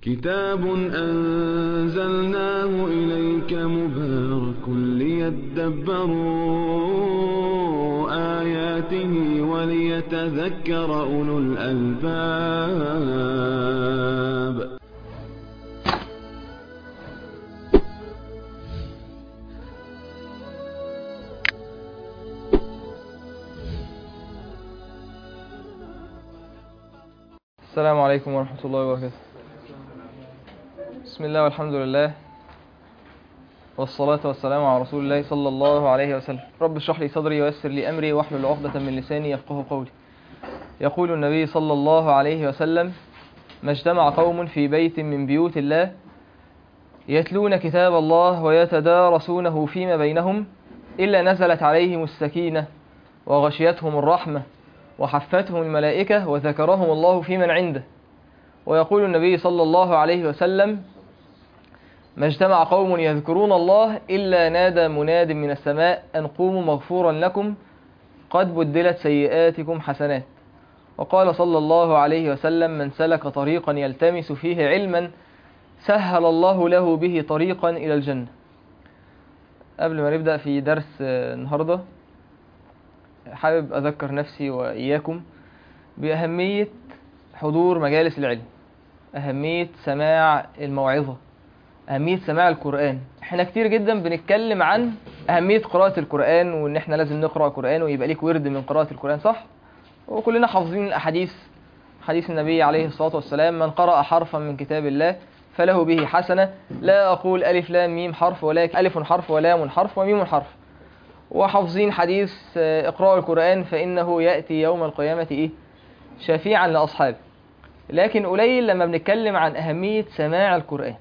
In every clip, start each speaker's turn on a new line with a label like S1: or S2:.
S1: كتاب أنزلناه إليك مبارك ليدبروا آياته وليتذكر أولو الألباب
S2: السلام عليكم ورحمة الله وبركاته بسم الله والحمد لله والصلاة والسلام على رسول الله صلى الله عليه وسلم رب اشرح لي صدري ويسر لي أمري واحلل عقدة من لساني يفقه قولي يقول النبي صلى الله عليه وسلم ما اجتمع قوم في بيت من بيوت الله يتلون كتاب الله ويتدارسونه فيما بينهم إلا نزلت عليهم السكينة وغشيتهم الرحمة وحفتهم الملائكة وذكرهم الله في من عنده ويقول النبي صلى الله عليه وسلم ما اجتمع قوم يذكرون الله إلا نادى مناد من السماء أن قوموا مغفورا لكم قد بدلت سيئاتكم حسنات وقال صلى الله عليه وسلم من سلك طريقا يلتمس فيه علما سهل الله له به طريقا إلى الجنة قبل ما نبدأ في درس النهارده حابب أذكر نفسي وإياكم بأهمية حضور مجالس العلم أهمية سماع الموعظة أهمية سماع القرآن احنا كتير جدا بنتكلم عن أهمية قراءة القرآن وإن احنا لازم نقرأ قرآن ويبقى ليك ورد من قراءة القرآن صح؟ وكلنا حافظين الأحاديث حديث النبي عليه الصلاة والسلام من قرأ حرفا من كتاب الله فله به حسنة لا أقول ألف لام ميم حرف ولكن ألف حرف ولام حرف وميم حرف وحافظين حديث اقرأوا القرآن فإنه يأتي يوم القيامة إيه؟ شفيعا لأصحابه لكن قليل لما بنتكلم عن أهمية سماع القرآن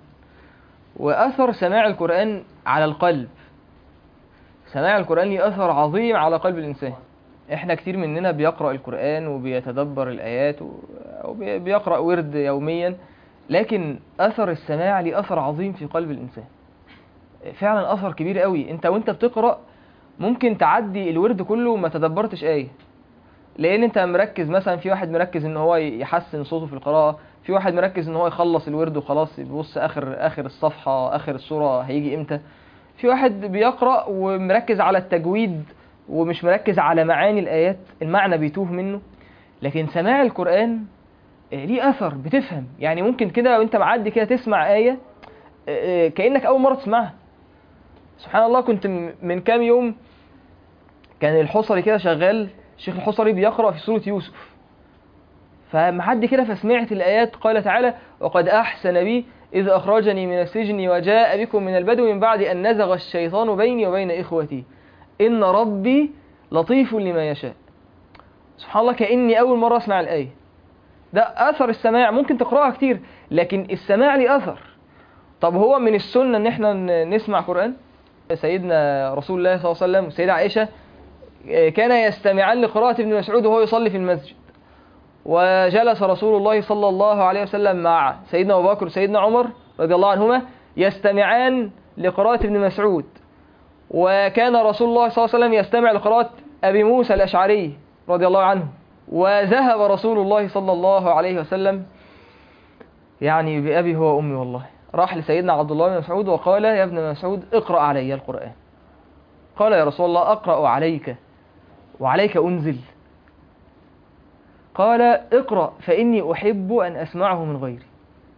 S2: وأثر سماع القرآن على القلب سماع القرآن له أثر عظيم على قلب الإنسان إحنا كتير مننا بيقرأ القرآن وبيتدبر الآيات وبيقرأ ورد يوميا لكن أثر السماع له أثر عظيم في قلب الإنسان فعلا أثر كبير قوي أنت وأنت بتقرأ ممكن تعدي الورد كله وما تدبرتش آية لأن أنت مركز مثلا في واحد مركز إن هو يحسن صوته في القراءة في واحد مركز إن هو يخلص الورد وخلاص يبص آخر آخر الصفحة آخر السورة هيجي إمتى في واحد بيقرأ ومركز على التجويد ومش مركز على معاني الآيات المعنى بيتوه منه لكن سماع القرآن ليه أثر بتفهم يعني ممكن كده وأنت معدي كده تسمع آية كأنك أول مرة تسمعها سبحان الله كنت من كام يوم كان الحصري كده شغال الشيخ الحصري بيقرأ في سورة يوسف فمعدي كده فسمعت الآيات قال تعالى وقد أحسن بي إذ أخرجني من السجن وجاء بكم من البدو من بعد أن نزغ الشيطان بيني وبين إخوتي إن ربي لطيف لما يشاء سبحان الله كأني أول مرة أسمع الآية ده أثر السماع ممكن تقرأها كتير لكن السماع لي أثر طب هو من السنة إن إحنا نسمع قرآن سيدنا رسول الله صلى الله عليه وسلم وسيدة عائشة كان يستمعان لقراءة ابن مسعود وهو يصلي في المسجد وجلس رسول الله صلى الله عليه وسلم مع سيدنا أبو بكر وسيدنا عمر رضي الله عنهما يستمعان لقراءة ابن مسعود وكان رسول الله صلى الله عليه وسلم يستمع لقراءة أبي موسى الأشعري رضي الله عنه وذهب رسول الله صلى الله عليه وسلم يعني بأبي هو أمي والله راح لسيدنا عبد الله بن مسعود وقال يا ابن مسعود اقرأ علي القرآن قال يا رسول الله أقرأ عليك وعليك أنزل قال اقرأ فإني أحب أن أسمعه من غيري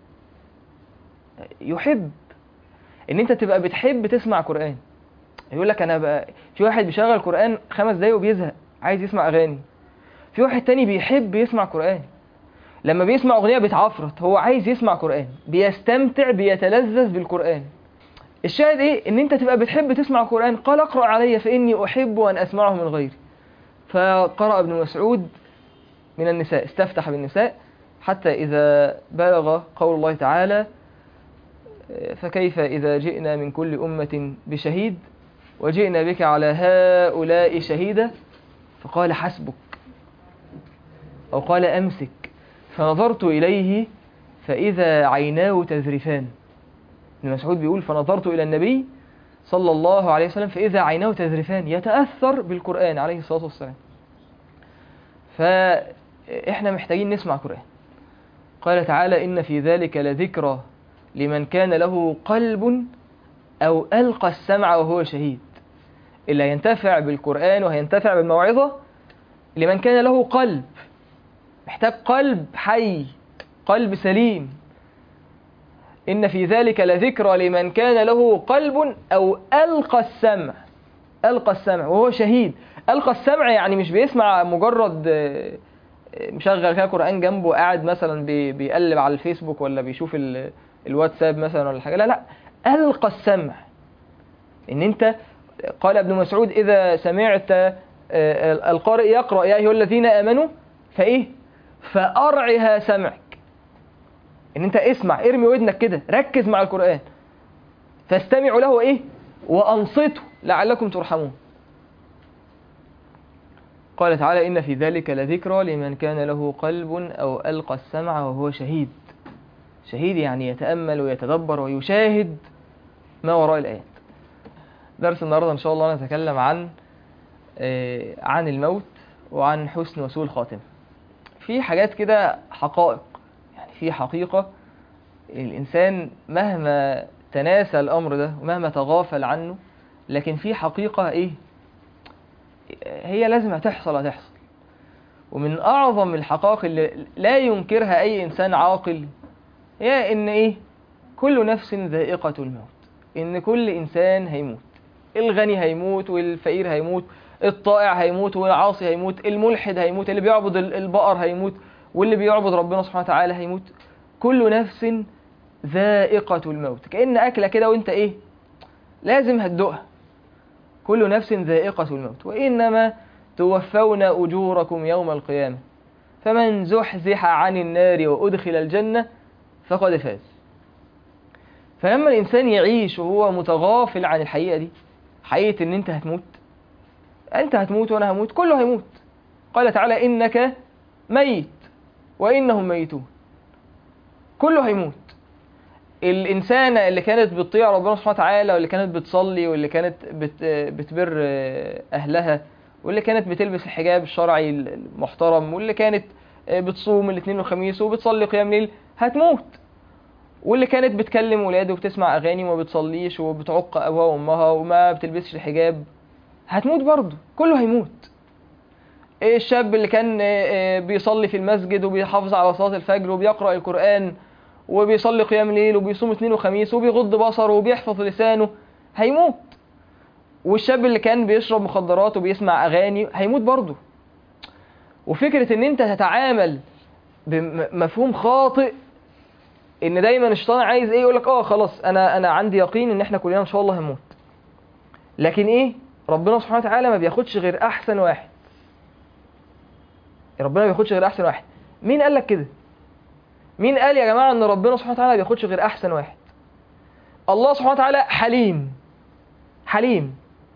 S2: يحب ان انت تبقى بتحب تسمع قرآن يقول لك انا بقى في واحد بيشغل قرآن خمس دقايق وبيزهق عايز يسمع اغاني في واحد تاني بيحب يسمع قرآن لما بيسمع اغنية بيتعفرت هو عايز يسمع قرآن بيستمتع بيتلذذ بالقرآن الشاهد ايه ان انت تبقى بتحب تسمع القرآن قال اقرأ علي فاني احب ان اسمعه من غيري فقرأ ابن مسعود من النساء استفتح بالنساء حتى إذا بلغ قول الله تعالى فكيف إذا جئنا من كل أمة بشهيد وجئنا بك على هؤلاء شهيدا فقال حسبك أو قال أمسك فنظرت إليه فإذا عيناه تذرفان ابن مسعود بيقول فنظرت إلى النبي صلى الله عليه وسلم فإذا عيناه تذرفان يتأثر بالقرآن عليه الصلاة والسلام فإحنا محتاجين نسمع قرآن قال تعالى إن في ذلك لذكرى لمن كان له قلب أو ألقى السمع وهو شهيد اللي هينتفع بالقرآن وهينتفع بالموعظة لمن كان له قلب محتاج قلب حي قلب سليم إن في ذلك لذكرى لمن كان له قلب أو ألقى السمع ألقى السمع وهو شهيد ألقى السمع يعني مش بيسمع مجرد آه، آه، مشغل كده قرآن جنبه قاعد مثلا بي- بيقلب على الفيسبوك ولا بيشوف ال- الواتساب مثلا ولا حاجة لا لا ألقى السمع إن أنت قال ابن مسعود إذا سمعت آه، آه، القارئ يقرأ يا أيها الذين آمنوا فإيه فأرعها سمعك ان انت اسمع ارمي ودنك كده ركز مع القرآن فاستمعوا له ايه وانصتوا لعلكم ترحمون قال تعالى إن في ذلك لذكرى لمن كان له قلب أو ألقى السمع وهو شهيد شهيد يعني يتأمل ويتدبر ويشاهد ما وراء الآيات درس النهاردة إن شاء الله نتكلم عن آه، عن الموت وعن حسن وسوء الخاتمة في حاجات كده حقائق يعني في حقيقة الإنسان مهما تناسى الأمر ده ومهما تغافل عنه لكن في حقيقة إيه هي لازم هتحصل هتحصل ومن أعظم الحقائق اللي لا ينكرها أي إنسان عاقل هي إن إيه كل نفس ذائقة الموت إن كل إنسان هيموت الغني هيموت والفقير هيموت الطائع هيموت والعاصي هيموت الملحد هيموت اللي بيعبد ال- البقر هيموت واللي بيعبد ربنا سبحانه وتعالى هيموت كل نفس ذائقة الموت كأن أكلة كده وانت ايه لازم هتدوقها كل نفس ذائقة الموت وإنما توفون أجوركم يوم القيامة فمن زحزح عن النار وأدخل الجنة فقد فاز فلما الإنسان يعيش وهو متغافل عن الحقيقة دي حقيقة إن أنت هتموت أنت هتموت وأنا هموت كله هيموت قال تعالى إنك ميت وإنهم ميتون كله هيموت الإنسانة اللي كانت بتطيع ربنا سبحانه وتعالى واللي كانت بتصلي واللي كانت بت بتبر أهلها واللي كانت بتلبس الحجاب الشرعي المحترم واللي كانت بتصوم الاثنين والخميس وبتصلي قيام ليل هتموت واللي كانت بتكلم ولاده وبتسمع أغاني وما بتصليش وبتعق أبوها وأمها وما بتلبسش الحجاب هتموت برضه كله هيموت الشاب اللي كان بيصلي في المسجد وبيحافظ على صلاة الفجر وبيقرأ القرآن وبيصلي قيام ليل وبيصوم اثنين وخميس وبيغض بصره وبيحفظ لسانه هيموت والشاب اللي كان بيشرب مخدرات وبيسمع اغاني هيموت برضه وفكرة ان انت تتعامل بمفهوم خاطئ ان دايما الشيطان عايز ايه يقولك اه خلاص انا انا عندي يقين ان احنا كلنا ان شاء الله هنموت لكن ايه ربنا سبحانه وتعالى ما بياخدش غير احسن واحد ربنا ما بياخدش غير احسن واحد مين قال لك كده مين قال يا جماعة ان ربنا سبحانه وتعالى ما بياخدش غير احسن واحد الله سبحانه وتعالى حليم حليم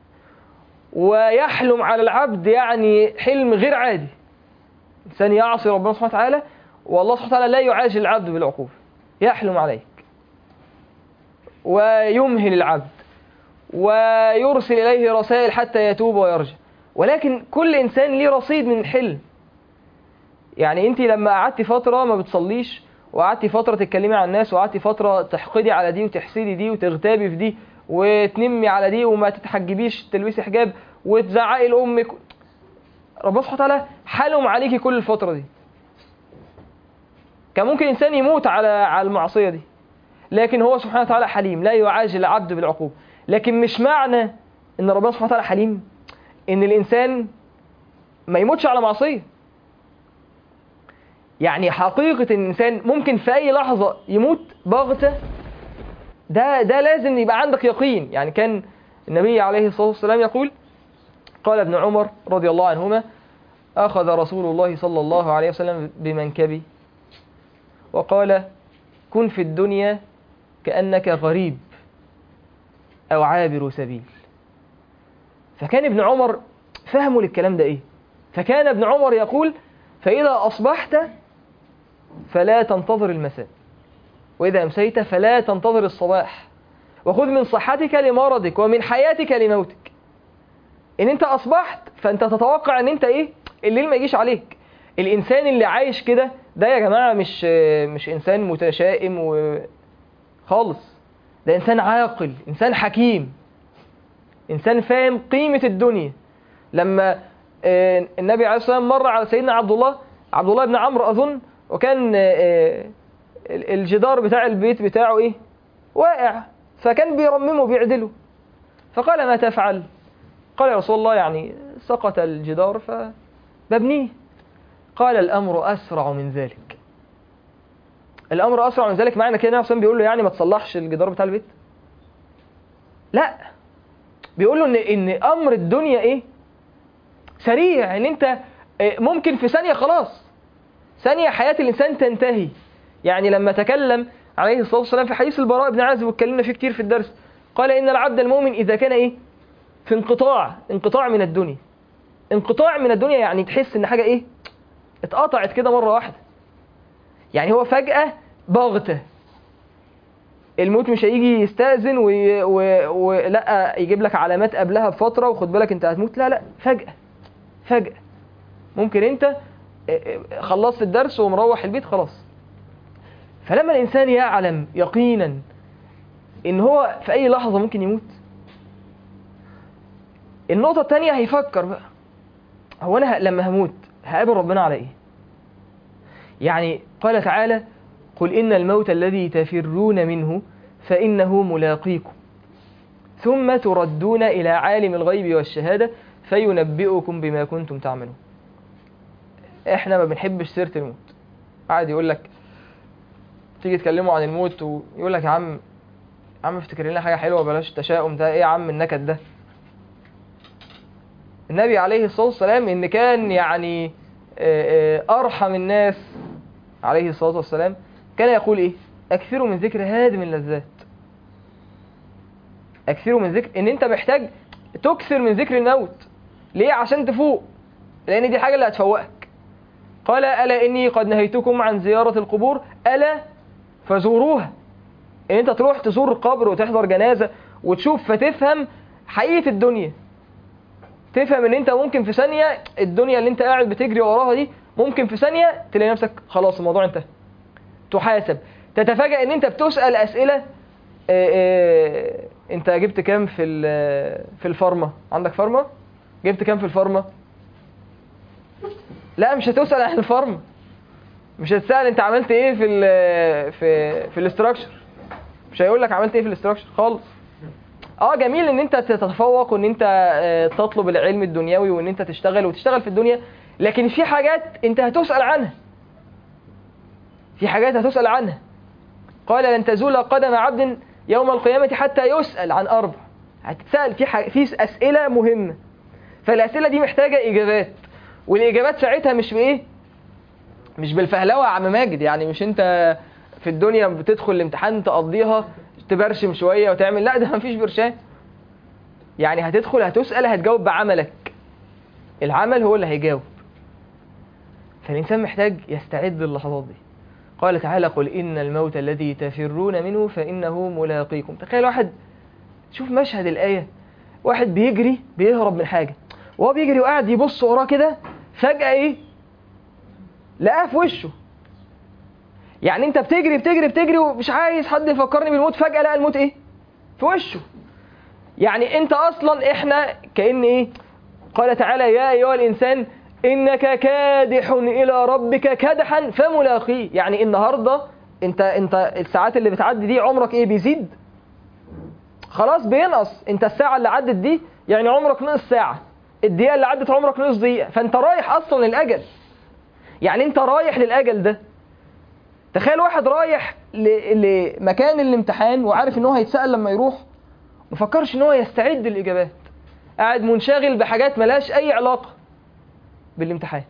S2: ويحلم على العبد يعني حلم غير عادي انسان يعصي ربنا سبحانه وتعالى والله سبحانه وتعالى لا يعاجل العبد بالعقوبة يحلم عليك ويمهل العبد ويرسل إليه رسائل حتى يتوب ويرجع ولكن كل إنسان ليه رصيد من الحلم يعني انت لما قعدتي فترة ما بتصليش وقعدتي فترة تتكلمي عن الناس وقعدتي فترة تحقدي على دي وتحسدي دي وتغتابي في دي وتنمي على دي وما تتحجبيش تلبسي حجاب وتزعقي لأمك ربنا سبحانه وتعالى حلم عليكي كل الفترة دي كان ممكن إنسان يموت على على المعصية دي لكن هو سبحانه وتعالى حليم لا يعاجل العبد بالعقوبة لكن مش معنى ان ربنا سبحانه وتعالى حليم ان الإنسان ما يموتش على معصية يعني حقيقة ان الإنسان ممكن في أي لحظة يموت بغتة ده ده لازم يبقى عندك يقين يعني كان النبي عليه الصلاة والسلام يقول قال ابن عمر رضي الله عنهما أخذ رسول الله صلى الله عليه وسلم بمنكبي وقال كن في الدنيا كأنك غريب أو عابر سبيل فكان ابن عمر فهموا للكلام ده إيه فكان ابن عمر يقول فإذا أصبحت فلا تنتظر المساء وإذا أمسيت فلا تنتظر الصباح وخذ من صحتك لمرضك ومن حياتك لموتك إن أنت أصبحت فأنت تتوقع أن أنت إيه الليل ما يجيش عليك الانسان اللي عايش كده ده يا جماعه مش مش انسان متشائم و خالص ده انسان عاقل انسان حكيم انسان فاهم قيمه الدنيا لما آه، النبي عليه الصلاه والسلام مر على سيدنا عبد الله عبد الله بن عمرو اظن وكان آه، ال- الجدار بتاع البيت بتاعه ايه واقع فكان بيرممه بيعدله فقال ما تفعل قال يا رسول الله يعني سقط الجدار فببنيه قال الامر اسرع من ذلك الامر اسرع من ذلك معنى كده النبي صلى الله عليه وسلم بيقول له يعني ما تصلحش الجدار بتاع البيت لا بيقول له ان ان امر الدنيا ايه سريع ان انت آه، ممكن في ثانيه خلاص ثانيه حياه الانسان تنتهي يعني لما تكلم عليه الصلاه والسلام في حديث البراء بن عازب واتكلمنا فيه كتير في الدرس قال ان العبد المؤمن اذا كان ايه في انقطاع انقطاع من الدنيا انقطاع من الدنيا يعني تحس ان حاجه ايه اتقطعت كده مره واحده يعني هو فجاه باغته الموت مش هيجي يستأذن وي- و- ولا يجيب لك علامات قبلها بفترة وخد بالك انت هتموت لا لا فجأة فجأة ممكن انت اه، اه، خلصت الدرس ومروح البيت خلاص فلما الإنسان يعلم يقينا ان هو في أي لحظة ممكن يموت النقطة التانية هيفكر بقى هو أنا ه- لما هموت هقابل ربنا على إيه؟ يعني قال تعالى قل إن الموت الذي تفرون منه فإنه ملاقيكم ثم تردون إلى عالم الغيب والشهادة فينبئكم بما كنتم تعملون إحنا ما بنحبش سيرة الموت قاعد يقول لك تيجي تكلموا عن الموت ويقول لك يا عم يا عم افتكر لنا حاجة حلوة بلاش التشاؤم ده ايه يا عم النكد ده النبي عليه الصلاة والسلام إن كان يعني آه، آه، أرحم الناس عليه الصلاة والسلام كان يقول إيه أكثروا من ذكر هادم اللذات أكثروا من ذكر إن أنت محتاج تكثر من ذكر الموت ليه عشان تفوق لأن دي حاجة اللي هتفوقك قال ألا إني قد نهيتكم عن زيارة القبور ألا فزوروها إن أنت تروح تزور قبر وتحضر جنازة وتشوف فتفهم حقيقة الدنيا تفهم ان انت ممكن في ثانيه الدنيا اللي انت قاعد بتجري وراها دي ممكن في ثانيه تلاقي نفسك خلاص الموضوع انتهى تحاسب تتفاجأ ان انت بتسأل اسئله آه، آه، انت جبت كام في ال- في الفارما عندك فارما جبت كام في الفارما لا مش هتسأل عن الفارما مش هتسأل انت عملت ايه في ال في في الاستراكشر مش هيقول لك عملت ايه في الاستراكشر خالص اه جميل ان انت تتفوق وان انت آه، تطلب العلم الدنيوي وان انت تشتغل وتشتغل في الدنيا لكن في حاجات انت هتسأل عنها في حاجات هتسأل عنها قال لن تزول قدم عبد يوم القيامة حتى يسأل عن أربع هتتسأل في حاجة في أسئلة مهمة فالأسئلة دي محتاجة إجابات والإجابات ساعتها مش بإيه مش بالفهلوة يا عم ماجد يعني مش أنت في الدنيا بتدخل الامتحان تقضيها تبرشم شوية وتعمل لا ده مفيش برشام يعني هتدخل هتسأل هتجاوب بعملك العمل هو اللي هيجاوب فالإنسان محتاج يستعد للحظات دي قال تعالى قل إن الموت الذي تفرون منه فإنه ملاقيكم تخيل واحد شوف مشهد الآية واحد بيجري بيهرب من حاجة وهو بيجري وقاعد يبص وراه كده فجأة إيه لقاه في وشه يعني انت بتجري بتجري بتجري ومش عايز حد يفكرني بالموت فجأة لقى الموت ايه في وشه يعني انت اصلا احنا كأن ايه قال تعالى يا ايها الانسان انك كادح الى ربك كدحا فملاقيه يعني النهارده انت انت الساعات اللي بتعدي دي عمرك ايه بيزيد خلاص بينقص انت الساعه اللي عدت دي يعني عمرك نقص ساعه الدقيقه اللي عدت عمرك نقص دقيقه فانت رايح اصلا للاجل يعني انت رايح للاجل ده تخيل واحد رايح ل- لمكان الامتحان وعارف ان هو هيتسال لما يروح مفكرش ان هو يستعد للاجابات قاعد منشغل بحاجات ملهاش اي علاقه بالامتحان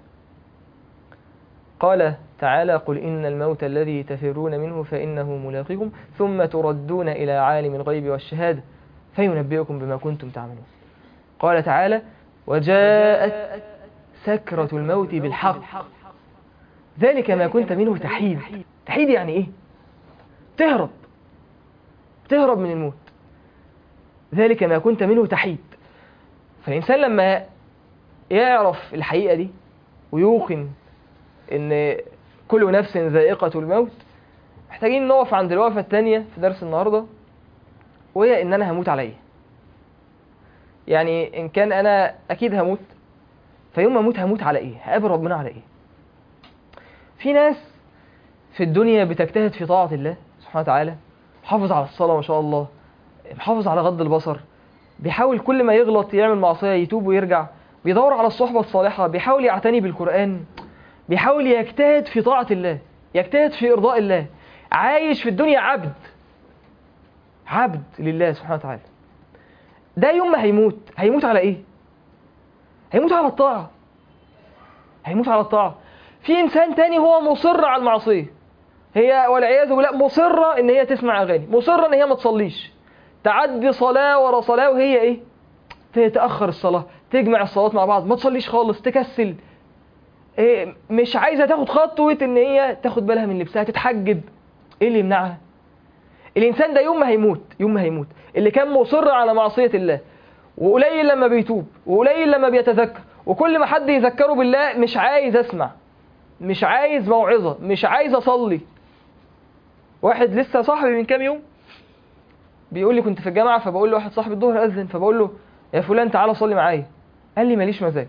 S2: قال تعالى قل إن الموت الذي تفرون منه فإنه ملاقيكم ثم تردون إلى عالم الغيب والشهادة فينبئكم بما كنتم تعملون قال تعالى وجاءت سكرة الموت بالحق ذلك ما كنت منه تحيد تحيد يعني إيه؟ تهرب تهرب من الموت ذلك ما كنت منه تحيد فالإنسان لما يعرف الحقيقة دي ويوقن ان كل نفس ذائقة الموت محتاجين نقف عند الوقفة الثانية في درس النهاردة وهي ان انا هموت على ايه يعني ان كان انا اكيد هموت فيوم ما اموت هموت على ايه هقابل ربنا على ايه في ناس في الدنيا بتجتهد في طاعة الله سبحانه وتعالى محافظ على الصلاة ما شاء الله محافظ على غض البصر بيحاول كل ما يغلط يعمل معصية يتوب ويرجع بيدور على الصحبة الصالحة بيحاول يعتني بالقرآن بيحاول يجتهد في طاعة الله يجتهد في إرضاء الله عايش في الدنيا عبد عبد لله سبحانه وتعالى ده يوم ما هيموت هيموت على ايه هيموت على الطاعة هيموت على الطاعة في انسان تاني هو مصر على المعصية هي والعياذ بالله مصرة ان هي تسمع اغاني مصرة ان هي ما تصليش تعدي صلاة ورا صلاة وهي ايه تتأخر الصلاة تجمع الصلوات مع بعض ما تصليش خالص تكسل إيه مش عايزة تاخد خطوة ان هي تاخد بالها من لبسها تتحجب ايه اللي يمنعها الانسان ده يوم ما هيموت يوم ما هيموت اللي كان مصر على معصية الله وقليل لما بيتوب وقليل لما بيتذكر وكل ما حد يذكره بالله مش عايز اسمع مش عايز موعظة مش عايز اصلي واحد لسه صاحبي من كام يوم بيقول لي كنت في الجامعة فبقول له واحد صاحبي الظهر أذن فبقول له يا فلان تعالى صلي معايا قال لي ماليش مزاج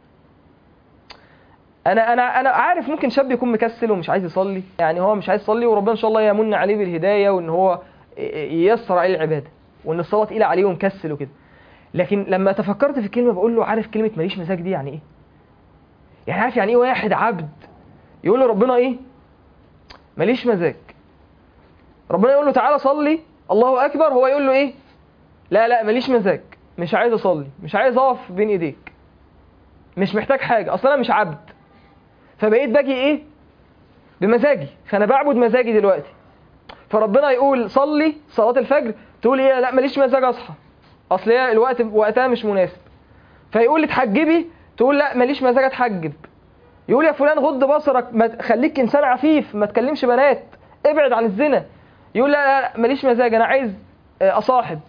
S2: انا انا انا عارف ممكن شاب يكون مكسل ومش عايز يصلي يعني هو مش عايز يصلي وربنا ان شاء الله يمن عليه بالهدايه وان هو ييسر عليه العباده وان الصلاه تقيله عليه ومكسل وكده لكن لما تفكرت في الكلمه بقول له عارف كلمه ماليش مزاج دي يعني ايه يعني عارف يعني ايه واحد عبد يقول له ربنا ايه ماليش مزاج ربنا يقول له تعالى صلي الله اكبر هو يقول له ايه لا لا ماليش مزاج مش عايز اصلي مش عايز اقف بين ايديك مش محتاج حاجه اصلا انا مش عبد فبقيت باجي ايه بمزاجي فانا بعبد مزاجي دلوقتي فربنا يقول صلي صلاه الفجر تقول ايه لا ماليش مزاج اصحى اصل هي الوقت وقتها مش مناسب فيقول لي اتحجبي تقول لا ماليش مزاج اتحجب يقول يا فلان غض بصرك ما خليك انسان عفيف ما تكلمش بنات ابعد عن الزنا يقول لا لا, لا ماليش مزاج انا عايز اصاحب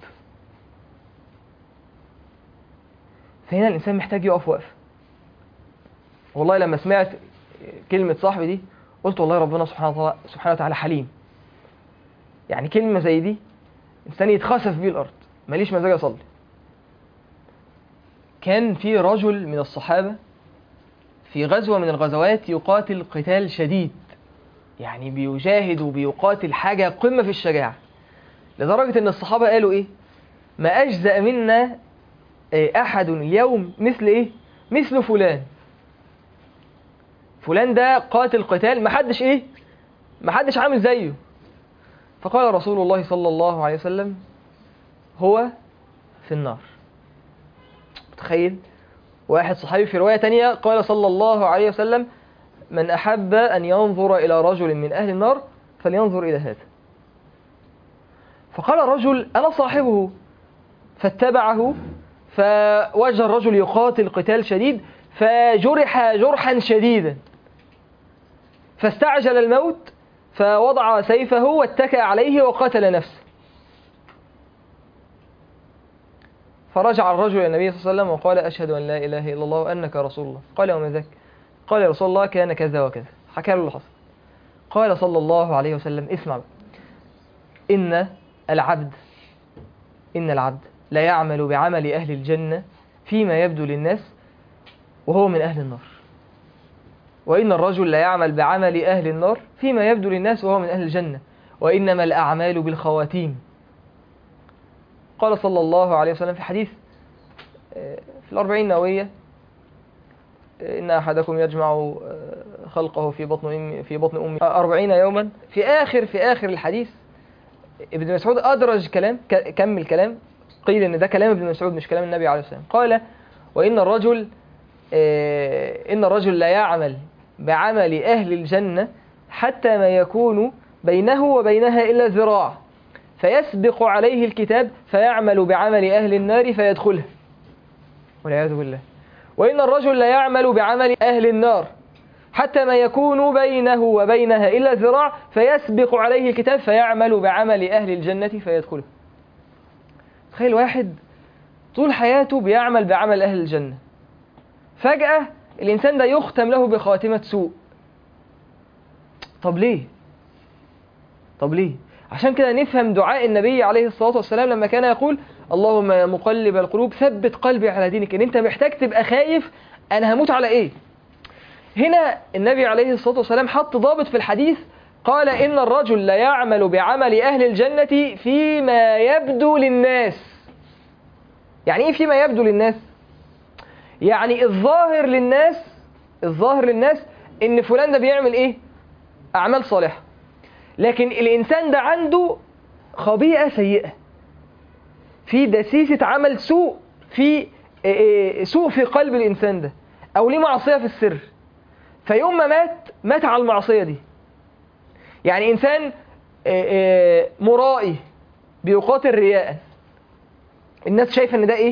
S2: فهنا الانسان محتاج يقف وقفه والله لما سمعت كلمة صاحبي دي قلت والله ربنا سبحانه وتعالى, سبحانه وتعالى حليم يعني كلمة زي دي إنسان يتخسف بيه الأرض ماليش مزاج أصلي كان في رجل من الصحابة في غزوة من الغزوات يقاتل قتال شديد يعني بيجاهد وبيقاتل حاجة قمة في الشجاعة لدرجة إن الصحابة قالوا إيه ما أجزأ منا أحد اليوم مثل إيه مثل فلان فلان ده قاتل قتال محدش ايه محدش عامل زيه فقال رسول الله صلى الله عليه وسلم هو في النار متخيل واحد صحابي في رواية تانية قال صلى الله عليه وسلم من أحب أن ينظر إلى رجل من أهل النار فلينظر إلى هذا فقال رجل أنا صاحبه فاتبعه فوجه الرجل يقاتل قتال شديد فجرح جرحا شديدا فاستعجل الموت فوضع سيفه واتكأ عليه وقتل نفسه فرجع الرجل إلى النبي صلى الله عليه وسلم وقال أشهد أن لا إله إلا الله وأنك رسول الله قال وما ذاك قال يا رسول الله كان كذا وكذا حكى له اللي حصل قال صلى الله عليه وسلم اسمع بقى. إن العبد إن العبد لا يعمل بعمل أهل الجنة فيما يبدو للناس وهو من أهل النار وإن الرجل لا يعمل بعمل أهل النار فيما يبدو للناس وهو من أهل الجنة وإنما الأعمال بالخواتيم قال صلى الله عليه وسلم في حديث في الأربعين النووية إن أحدكم يجمع خلقه في بطن أمي في بطن أمي أربعين يوما في آخر في آخر الحديث ابن مسعود أدرج كلام كمل كلام قيل إن ده كلام ابن مسعود مش كلام النبي عليه الصلاة والسلام قال وإن الرجل إن الرجل لا يعمل بعمل أهل الجنة حتى ما يكون بينه وبينها إلا ذراع فيسبق عليه الكتاب فيعمل بعمل أهل النار فيدخلها والعياذ بالله وإن الرجل لا يعمل بعمل أهل النار حتى ما يكون بينه وبينها إلا ذراع فيسبق عليه الكتاب فيعمل بعمل أهل الجنة فيدخلها تخيل واحد طول حياته بيعمل بعمل أهل الجنة فجأة الإنسان ده يختم له بخاتمة سوء طب ليه طب ليه عشان كده نفهم دعاء النبي عليه الصلاة والسلام لما كان يقول اللهم يا مقلب القلوب ثبت قلبي على دينك ان انت محتاج تبقى خايف انا هموت على ايه هنا النبي عليه الصلاة والسلام حط ضابط في الحديث قال إن الرجل لا يعمل بعمل أهل الجنة فيما يبدو للناس يعني إيه فيما يبدو للناس يعني الظاهر للناس الظاهر للناس إن فلان ده بيعمل إيه أعمال صالحة لكن الإنسان ده عنده خبيئة سيئة في دسيسة عمل سوء في سوء في قلب الإنسان ده أو ليه معصية في السر فيوم ما مات مات على المعصية دي يعني إنسان مرائي بيقاتل رياء الناس شايفة إن ده إيه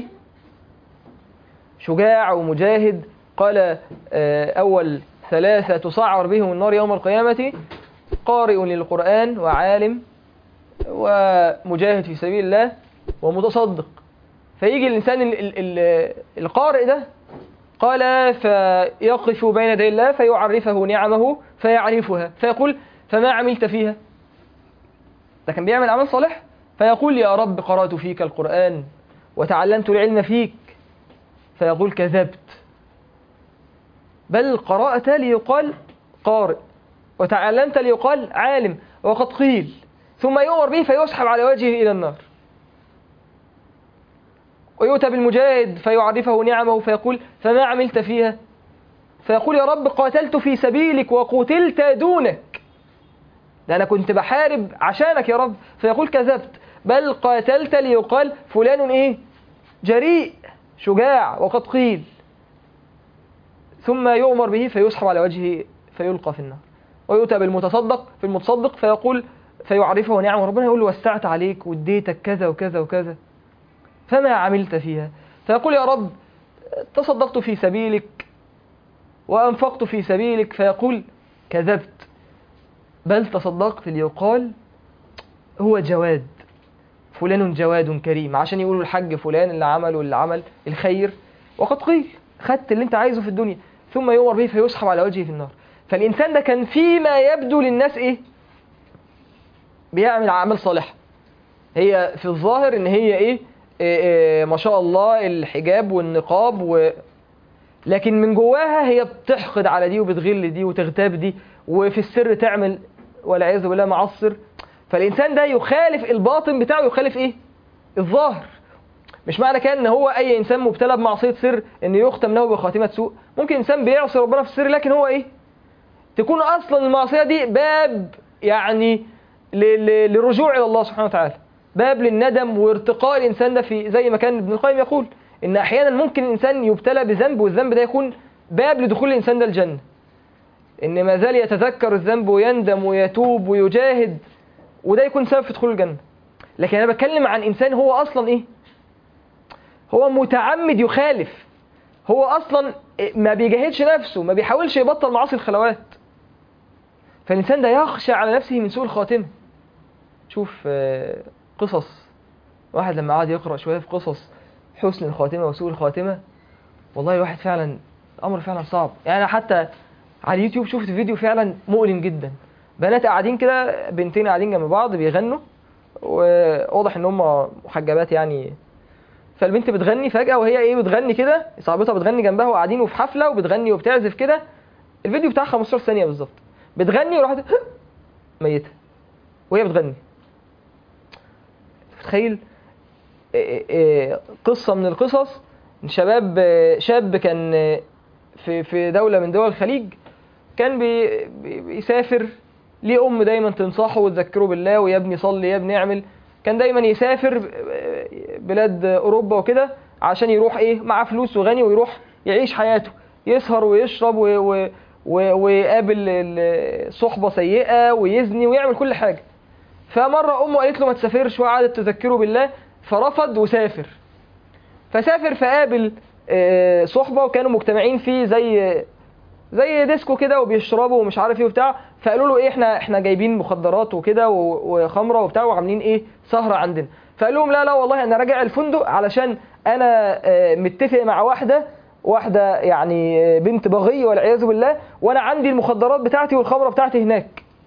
S2: شجاع ومجاهد قال أول ثلاثة تصعر بهم النار يوم القيامة قارئ للقرآن وعالم ومجاهد في سبيل الله ومتصدق فيجي الإنسان ال ال ال القارئ ده قال فيقف بين يدي الله فيعرفه نعمه فيعرفها فيقول فما عملت فيها ده كان بيعمل عمل صالح فيقول يا رب قرأت فيك القرآن وتعلمت العلم فيك فيقول كذبت بل قرأت ليقال قارئ وتعلمت ليقال عالم وقد قيل ثم يؤمر به فيسحب على وجهه إلى النار ويؤتى بالمجاهد فيعرفه نعمه فيقول فما عملت فيها فيقول يا رب قاتلت في سبيلك وقتلت دونك ده أنا كنت بحارب عشانك يا رب فيقول كذبت بل قاتلت ليقال فلان إيه جريء شجاع وقد قيل ثم يؤمر به فيسحب على وجهه فيلقى في النار ويؤتى بالمتصدق في المتصدق فيقول فيعرفه نعمه ربنا يقول له وسعت عليك واديتك كذا وكذا وكذا فما عملت فيها فيقول يا رب تصدقت في سبيلك وأنفقت في سبيلك فيقول كذبت بل تصدقت ليقال هو جواد فلان جواد كريم عشان يقولوا الحج فلان اللي عمل واللي عمل الخير وقد قيل خدت اللي انت عايزه في الدنيا ثم يؤمر به فيسحب على وجهه في النار فالإنسان ده كان فيما يبدو للناس إيه بيعمل أعمال صالحة هي في الظاهر إن هي إيه, إيه, إيه ما شاء الله الحجاب والنقاب و... لكن من جواها هي بتحقد على دي وبتغل دي وتغتاب دي وفي السر تعمل والعياذ بالله معصر فالإنسان ده يخالف الباطن بتاعه يخالف إيه الظاهر مش معنى كده ان هو اي انسان مبتلى بمعصيه سر ان يختم له بخاتمه سوء ممكن انسان بيعصي ربنا في السر لكن هو ايه تكون اصلا المعصيه دي باب يعني للرجوع الى الله سبحانه وتعالى باب للندم وارتقاء الانسان ده في زي ما كان ابن القيم يقول ان احيانا ممكن الانسان يبتلى بذنب والذنب ده يكون باب لدخول الانسان ده الجنه ان ما زال يتذكر الذنب ويندم ويتوب ويجاهد وده يكون سبب في دخول الجنه لكن انا بتكلم عن انسان هو اصلا ايه هو متعمد يخالف هو اصلا ما بيجاهدش نفسه ما بيحاولش يبطل معاصي الخلوات فالإنسان ده يخشى على نفسه من سوء الخاتمة شوف قصص واحد لما قعد يقرأ شوية في قصص حسن الخاتمة وسوء الخاتمة والله الواحد فعلا الأمر فعلا صعب يعني حتى على اليوتيوب شفت فيديو فعلا مؤلم جدا بنات قاعدين كده بنتين قاعدين جنب بعض بيغنوا وواضح ان هم محجبات يعني فالبنت بتغني فجأة وهي ايه بتغني كده صاحبتها بتغني جنبها وقاعدين وفي حفلة وبتغني وبتعزف كده الفيديو بتاع 15 ثانية بالظبط بتغني وراحت ميتة وهي بتغني تخيل قصة من القصص شباب شاب كان في في دولة من دول الخليج كان بي بيسافر ليه أم دايما تنصحه وتذكره بالله ويا ابني صلي يا ابني اعمل كان دايما يسافر بلاد أوروبا وكده عشان يروح إيه معاه فلوس وغني ويروح يعيش حياته يسهر ويشرب و... و... ويقابل صحبة سيئة ويزني ويعمل كل حاجة فمرة أمه قالت له ما تسافرش وقعدت تذكره بالله فرفض وسافر فسافر فقابل صحبة وكانوا مجتمعين فيه زي زي ديسكو كده وبيشربوا ومش عارف ايه وبتاع فقالوا له ايه احنا احنا جايبين مخدرات وكده وخمره وبتاع وعاملين ايه سهره عندنا فقال لهم لا لا والله انا راجع الفندق علشان انا متفق مع واحده واحده يعني بنت بغي والعياذ بالله وانا عندي المخدرات بتاعتي والخمره بتاعتي هناك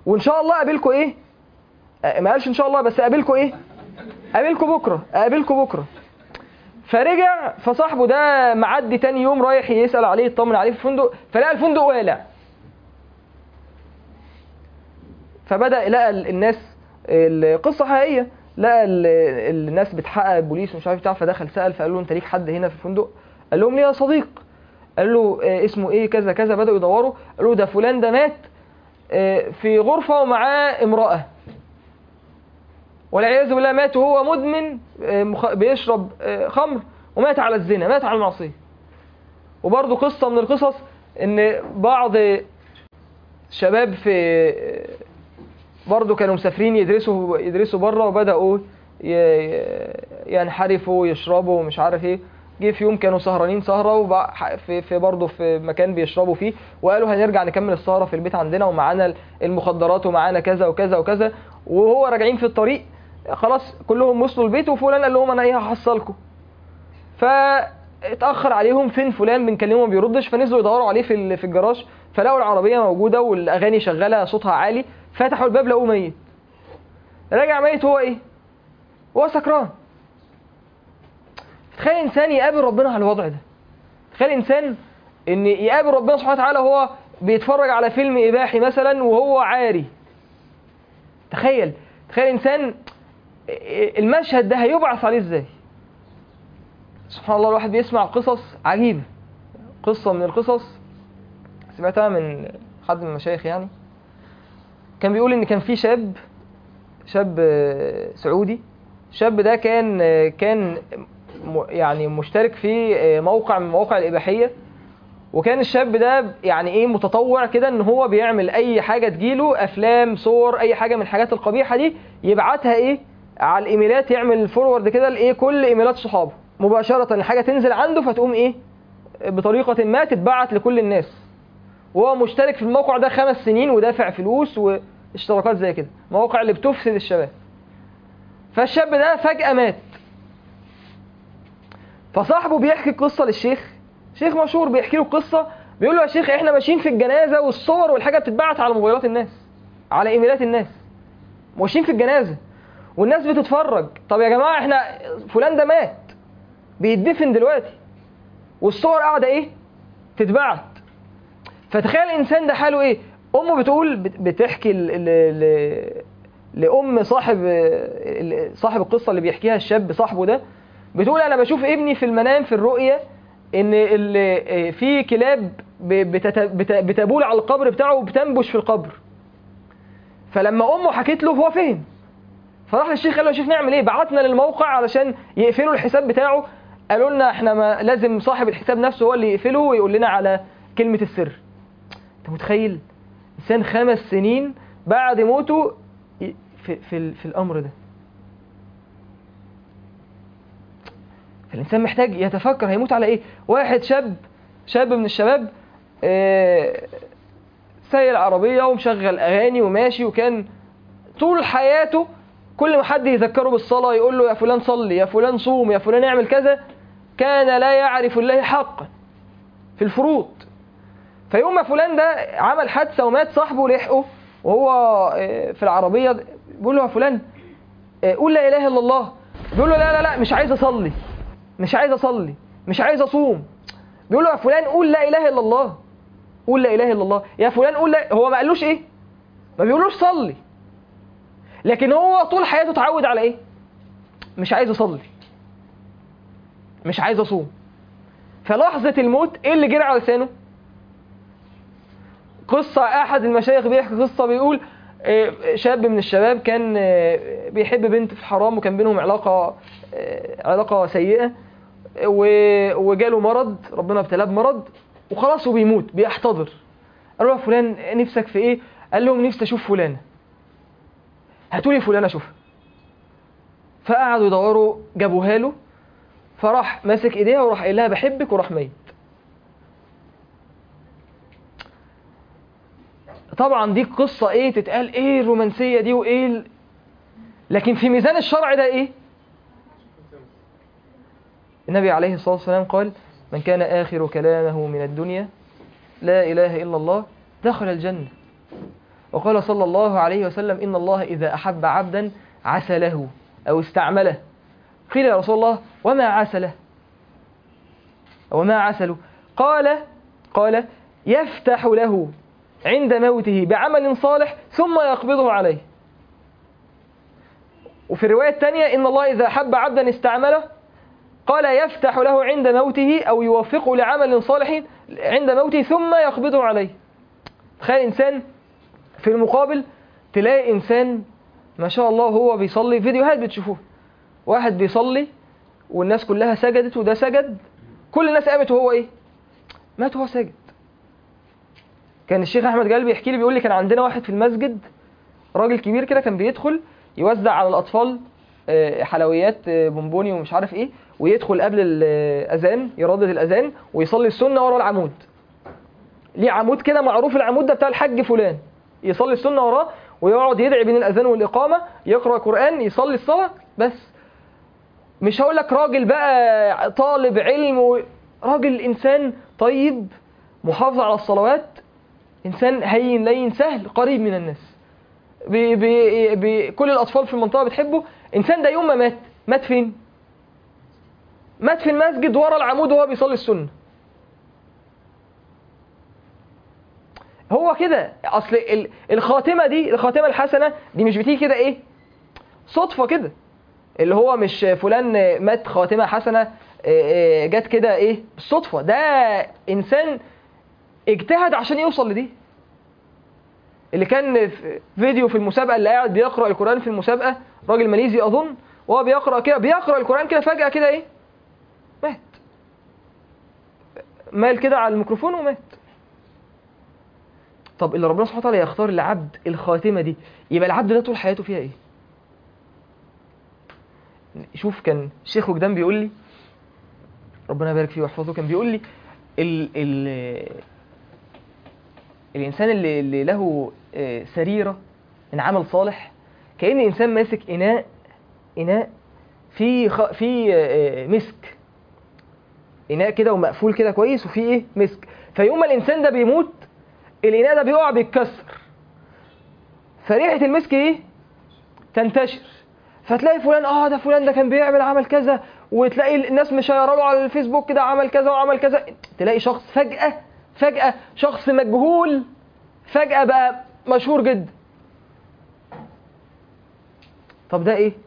S2: وان شاء الله اقابلكم ايه آه، ما قالش ان شاء الله بس اقابلكم ايه اقابلكم بكره اقابلكم بكره فرجع فصاحبه ده معدي تاني يوم رايح يسال عليه يطمن عليه في الفندق فلقى الفندق والع فبدا لقى ال- الناس القصه حقيقيه لقى ال- الناس بتحقق البوليس ومش عارف بتاع فدخل سال فقال له انت ليك حد هنا في الفندق قال لهم ليه يا صديق قال له آه، اسمه ايه كذا كذا بداوا يدوروا قالوا ده فلان ده مات آه، في غرفه ومعاه امراه والعياذ بالله مات وهو مدمن آه، مخ- بيشرب آه، خمر ومات على الزنا مات على المعصيه وبرضه قصه من القصص ان بعض شباب في برضه كانوا مسافرين يدرسوا يدرسوا بره وبداوا ي- ي- ينحرفوا يشربوا ومش عارف ايه جه في يوم كانوا سهرانين سهره وبع- في في برضه في مكان بيشربوا فيه وقالوا هنرجع نكمل السهره في البيت عندنا ومعانا المخدرات ومعانا كذا وكذا وكذا وهو راجعين في الطريق خلاص كلهم وصلوا البيت وفلان قال لهم انا ايه هحصلكم فاتاخر عليهم فين فلان بنكلمه ما بيردش فنزلوا يدوروا عليه في ال- في الجراج فلقوا العربيه موجوده والاغاني شغاله صوتها عالي فتحوا الباب لقوه ميت راجع ميت هو ايه هو سكران تخيل انسان يقابل ربنا على الوضع ده تخيل انسان ان يقابل ربنا سبحانه وتعالى وهو بيتفرج على فيلم اباحي مثلا وهو عاري تخيل تخيل انسان المشهد ده هيبعث عليه ازاي سبحان الله الواحد بيسمع قصص عجيبة قصة من القصص سمعتها من حد من المشايخ يعني كان بيقول ان كان في شاب شاب آه، سعودي الشاب ده كان آه، كان م- يعني مشترك في آه، موقع من مواقع الإباحية وكان الشاب ده يعني ايه متطوع كده ان هو بيعمل اي حاجة تجيله افلام صور اي حاجة من الحاجات القبيحة دي يبعتها ايه على الايميلات يعمل فورورد كده لايه كل ايميلات صحابه مباشرة الحاجة تنزل عنده فتقوم ايه بطريقة ما تتبعت لكل الناس وهو مشترك في الموقع ده خمس سنين ودافع فلوس واشتراكات زي كده مواقع اللي بتفسد الشباب فالشاب ده فجأة مات فصاحبه بيحكي القصة للشيخ شيخ مشهور بيحكي له القصة بيقول له يا شيخ احنا ماشيين في الجنازة والصور والحاجة بتتبعت على موبايلات الناس على ايميلات الناس ماشيين في الجنازة والناس بتتفرج طب يا جماعة احنا فلان ده مات بيتدفن دلوقتي والصور قاعدة ايه تتبعت فتخيل الانسان ده حاله ايه امه بتقول بت- بتحكي ل... ل... ل... لام صاحب ال- صاحب القصه اللي بيحكيها الشاب صاحبه ده بتقول انا بشوف ابني في المنام في الرؤيه ان ال... في كلاب ب- بتت... بت... بتبول على القبر بتاعه وبتنبش في القبر فلما امه حكت له هو فهم فراح للشيخ قال له يا شيخ نعمل ايه بعتنا للموقع علشان يقفلوا الحساب بتاعه قالوا لنا احنا ما لازم صاحب الحساب نفسه هو اللي يقفله ويقول لنا على كلمه السر انت متخيل انسان خمس سنين بعد موته ي- في في, ال- في الامر ده فالانسان محتاج يتفكر هيموت على ايه واحد شاب شاب من الشباب آه، سايق العربيه ومشغل اغاني وماشي وكان طول حياته كل ما حد يذكره بالصلاه يقول له يا فلان صلي يا فلان صوم يا فلان اعمل كذا كان لا يعرف الله حقا في الفروض فيوم ما فلان ده عمل حادثه ومات صاحبه لحقه وهو آه، في العربيه بيقول له يا فلان آه، قول لا اله الا الله بيقول له لا لا لا مش عايز اصلي مش عايز اصلي مش عايز اصوم بيقول له يا فلان قول لا اله الا الله قول لا اله الا الله يا فلان قول لا هو ما قالوش ايه ما بيقولوش صلي لكن هو طول حياته اتعود على ايه مش عايز اصلي مش عايز اصوم فلحظه الموت ايه اللي جرى على لسانه قصة أحد المشايخ بيحكي قصة بيقول آه، شاب من الشباب كان آه، بيحب بنت في حرام وكان بينهم علاقة آه، علاقة سيئة و- وجاله مرض ربنا ابتلاه بمرض وخلاص وبيموت بيحتضر قالوا له يا فلان نفسك في ايه؟ قال لهم نفسي اشوف فلانة هاتوا لي فلانة اشوفها فقعدوا يدوروا جابوها له فراح ماسك ايديها وراح قايل لها بحبك وراح ميت طبعا دي قصة ايه تتقال ايه الرومانسية دي وايه ال... لكن في ميزان الشرع ده ايه النبي عليه الصلاة والسلام قال من كان آخر كلامه من الدنيا لا إله إلا الله دخل الجنة وقال صلى الله عليه وسلم إن الله إذا أحب عبدا عسله أو استعمله قيل يا رسول الله وما عسله وما عسله قال قال يفتح له عند موته بعمل صالح ثم يقبضه عليه وفي الرواية الثانية إن الله إذا أحب عبدا استعمله قال يفتح له عند موته أو يوفقه لعمل صالح عند موته ثم يقبضه عليه تخيل إنسان في المقابل تلاقي إنسان ما شاء الله هو بيصلي فيديوهات بتشوفوها واحد بيصلي والناس كلها سجدت وده سجد كل الناس قامت وهو ايه مات وهو ساجد كان الشيخ احمد جلال بيحكي لي بيقول لي كان عندنا واحد في المسجد راجل كبير كده كان بيدخل يوزع على الاطفال آه، حلويات آه، بونبوني ومش عارف ايه ويدخل قبل الاذان يردد الاذان ويصلي السنه ورا العمود ليه عمود كده معروف العمود ده بتاع الحاج فلان يصلي السنه وراه ويقعد يدعي بين الاذان والاقامه يقرا قران يصلي الصلاه بس مش هقول لك راجل بقى طالب علم و... راجل انسان طيب محافظ على الصلوات انسان هين لين سهل قريب من الناس بي بي بي كل الاطفال في المنطقه بتحبه انسان ده يوم ما مات مات فين مات في المسجد ورا العمود وهو بيصلي السنه هو كده اصل ال- الخاتمه دي الخاتمه الحسنه دي مش بتيجي كده ايه صدفه كده اللي هو مش فلان مات خاتمه حسنه آه، آه، جت كده ايه بالصدفه ده انسان اجتهد عشان يوصل لدي اللي كان في فيديو في المسابقه اللي قاعد بيقرا القران في المسابقه راجل ماليزي اظن وهو بيقرا كده بيقرا القران كده فجاه كده ايه مات مال كده على الميكروفون ومات طب اللي ربنا سبحانه وتعالى يختار لعبد الخاتمه دي يبقى العبد ده طول حياته فيها ايه شوف كان شيخ وجدان بيقول لي ربنا يبارك فيه ويحفظه كان بيقول لي ال ال الانسان اللي, اللي له آه، سريره من عمل صالح كان انسان ماسك اناء اناء فيه خ... فيه آه، مسك اناء كده ومقفول كده كويس وفيه ايه مسك فيوم ما الانسان ده بيموت الاناء ده بيقع بيتكسر فريحه المسك ايه تنتشر فتلاقي فلان اه ده فلان ده كان بيعمل عمل كذا وتلاقي الناس مشيره له على الفيسبوك كده عمل كذا وعمل كذا تلاقي شخص فجأة فجأة شخص مجهول فجأة بقى مشهور جدا طب ده ايه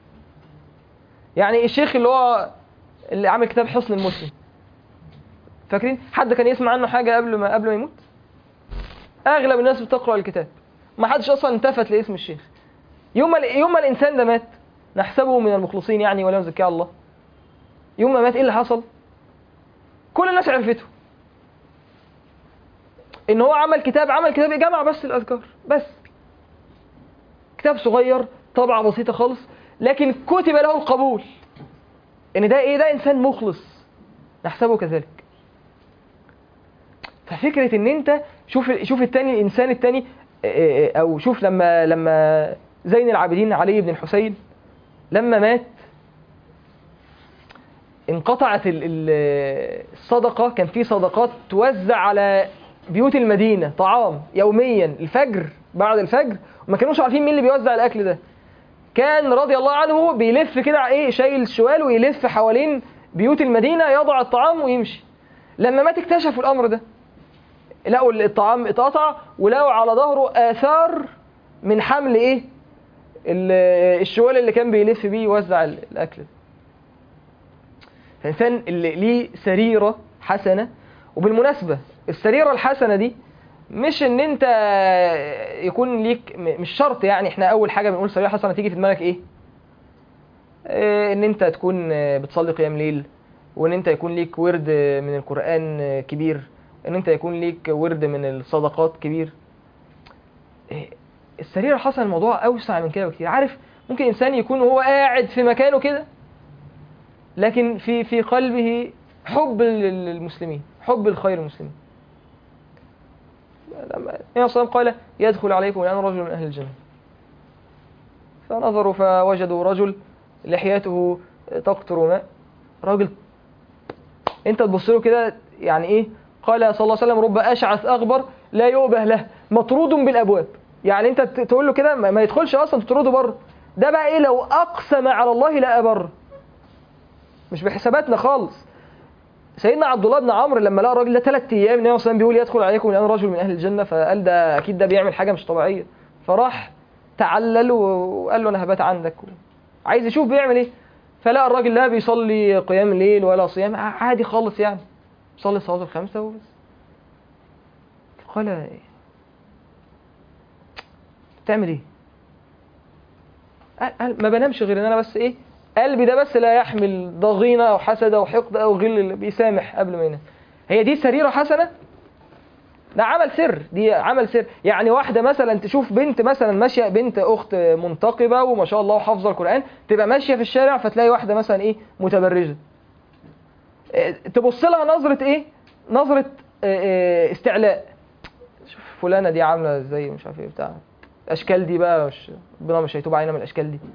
S2: يعني الشيخ اللي هو اللي عامل كتاب حصن المسلم فاكرين حد كان يسمع عنه حاجة قبل ما قبل ما يموت اغلب الناس بتقرأ الكتاب ما حدش اصلا التفت لاسم الشيخ يوم ما يوم ما الانسان ده مات نحسبه من المخلصين يعني ولا نزكي على الله يوم ما مات ايه اللي حصل كل الناس عرفته ان هو عمل كتاب عمل كتاب جمع بس الاذكار بس كتاب صغير طبعه بسيطه خالص لكن كتب له القبول ان ده ايه ده انسان مخلص نحسبه كذلك ففكره ان انت شوف شوف التاني الانسان التاني اه، اه، او شوف لما لما زين العابدين علي بن الحسين لما مات انقطعت ال- ال- الصدقة كان في صدقات توزع على بيوت المدينة طعام يوميا الفجر بعد الفجر وما كانوش عارفين مين اللي بيوزع الأكل ده كان رضي الله عنه بيلف كده ايه شايل شوال ويلف حوالين بيوت المدينة يضع الطعام ويمشي لما مات اكتشفوا الأمر ده لقوا الطعام اتقطع ولقوا على ظهره آثار من حمل ايه ال- الشوال اللي كان بيلف بيه يوزع ال- الاكل ده. فالانسان اللي ليه سريره حسنه وبالمناسبه السريره الحسنه دي مش ان انت يكون ليك م- مش شرط يعني احنا اول حاجه بنقول سريره حسنه تيجي في دماغك ايه آه، ان انت تكون آه، بتصلي قيام ليل وان انت يكون ليك ورد آه، من القران آه، كبير ان انت يكون ليك ورد من الصدقات كبير آه، السرير الحسن الموضوع اوسع من كده بكتير عارف ممكن انسان يكون هو قاعد في مكانه كده لكن في في قلبه حب لل- للمسلمين حب الخير المسلمين لما النبي صلى الله عليه وسلم قال يدخل عليكم الان رجل من اهل الجنه فنظروا فوجدوا رجل لحيته تقطر ماء راجل انت تبص له كده يعني ايه قال صلى الله عليه وسلم رب اشعث اغبر لا يؤبه له مطرود بالابواب يعني انت ت- تقول له كده ما ما يدخلش اصلا تطرده بره ده بقى ايه لو اقسم على الله لا بره مش بحساباتنا خالص سيدنا عبد الله بن عمرو لما لقى الراجل ده ثلاث ايام النبي صلى الله عليه وسلم بيقول يدخل عليكم الان رجل من اهل الجنه فقال ده اكيد ده بيعمل حاجه مش طبيعيه فراح تعلل وقال له انا هبات عندك عايز يشوف بيعمل ايه فلقى الراجل لا بيصلي قيام الليل ولا صيام عادي خالص يعني صلي الصلاه الخمسه وبس قال بتعمل ايه قال- قال ما بنامش غير ان انا بس ايه قلبي ده بس لا يحمل ضغينه او حسد او حقد او غل اللي بيسامح قبل ما ينام هي دي سريره حسنه ده عمل سر دي عمل سر يعني واحده مثلا تشوف بنت مثلا ماشيه بنت اخت منتقبه وما شاء الله حافظه القران تبقى ماشيه في الشارع فتلاقي واحده مثلا ايه متبرجه إيه، تبص لها نظره ايه نظره إيه، إيه، استعلاء شوف فلانه دي عامله ازاي مش عارف ايه بتاع الاشكال دي بقى مش ربنا مش هيتوب علينا من الاشكال دي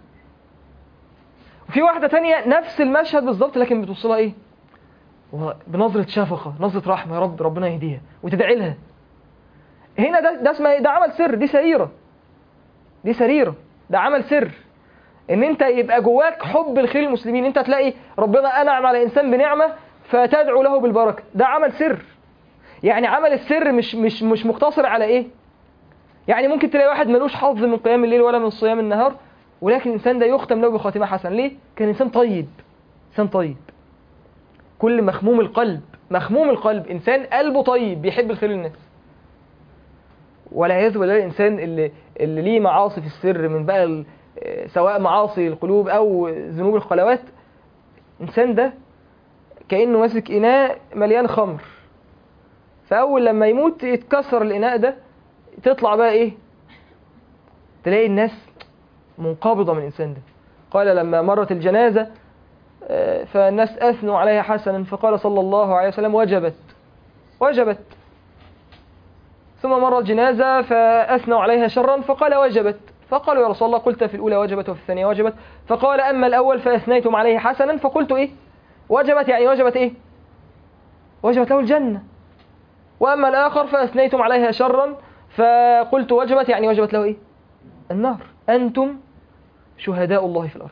S2: وفي واحده تانية نفس المشهد بالظبط لكن بتبص لها ايه و- بنظره شفقه نظره رحمه يا رب ربنا يهديها وتدعي لها هنا ده ده اسمها ايه ده عمل سر دي سريره دي سريره ده عمل سر ان انت يبقى جواك حب الخير المسلمين انت تلاقي ربنا انعم على انسان بنعمه فتدعو له بالبركه ده عمل سر يعني عمل السر مش مش مش مقتصر على ايه يعني ممكن تلاقي واحد ملوش حظ من قيام الليل ولا من صيام النهار ولكن الانسان ده يختم له بخاتمه حسنه ليه كان انسان طيب انسان طيب كل مخموم القلب مخموم القلب انسان قلبه طيب بيحب الخير للناس ولا يعوذ بالله الانسان اللي اللي ليه معاصي في السر من بقى ال- آه، سواء معاصي القلوب او ذنوب الخلوات الانسان ده كانه ماسك اناء مليان خمر فاول لما يموت يتكسر الاناء ده تطلع بقى ايه تلاقي الناس منقبضه من الانسان ده قال لما مرت الجنازه آه، فالناس اثنوا عليها حسنا فقال صلى الله عليه وسلم وجبت وجبت ثم مرت جنازة فأثنوا عليها شرا فقال وجبت فقالوا يا رسول الله قلت في الأولى وجبت وفي الثانية وجبت فقال أما الأول فأثنيتم عليه حسنا فقلت إيه وجبت يعني وجبت إيه وجبت له الجنة وأما الآخر فأثنيتم عليها شرا فقلت وجبت يعني وجبت له إيه النار أنتم شهداء الله في الأرض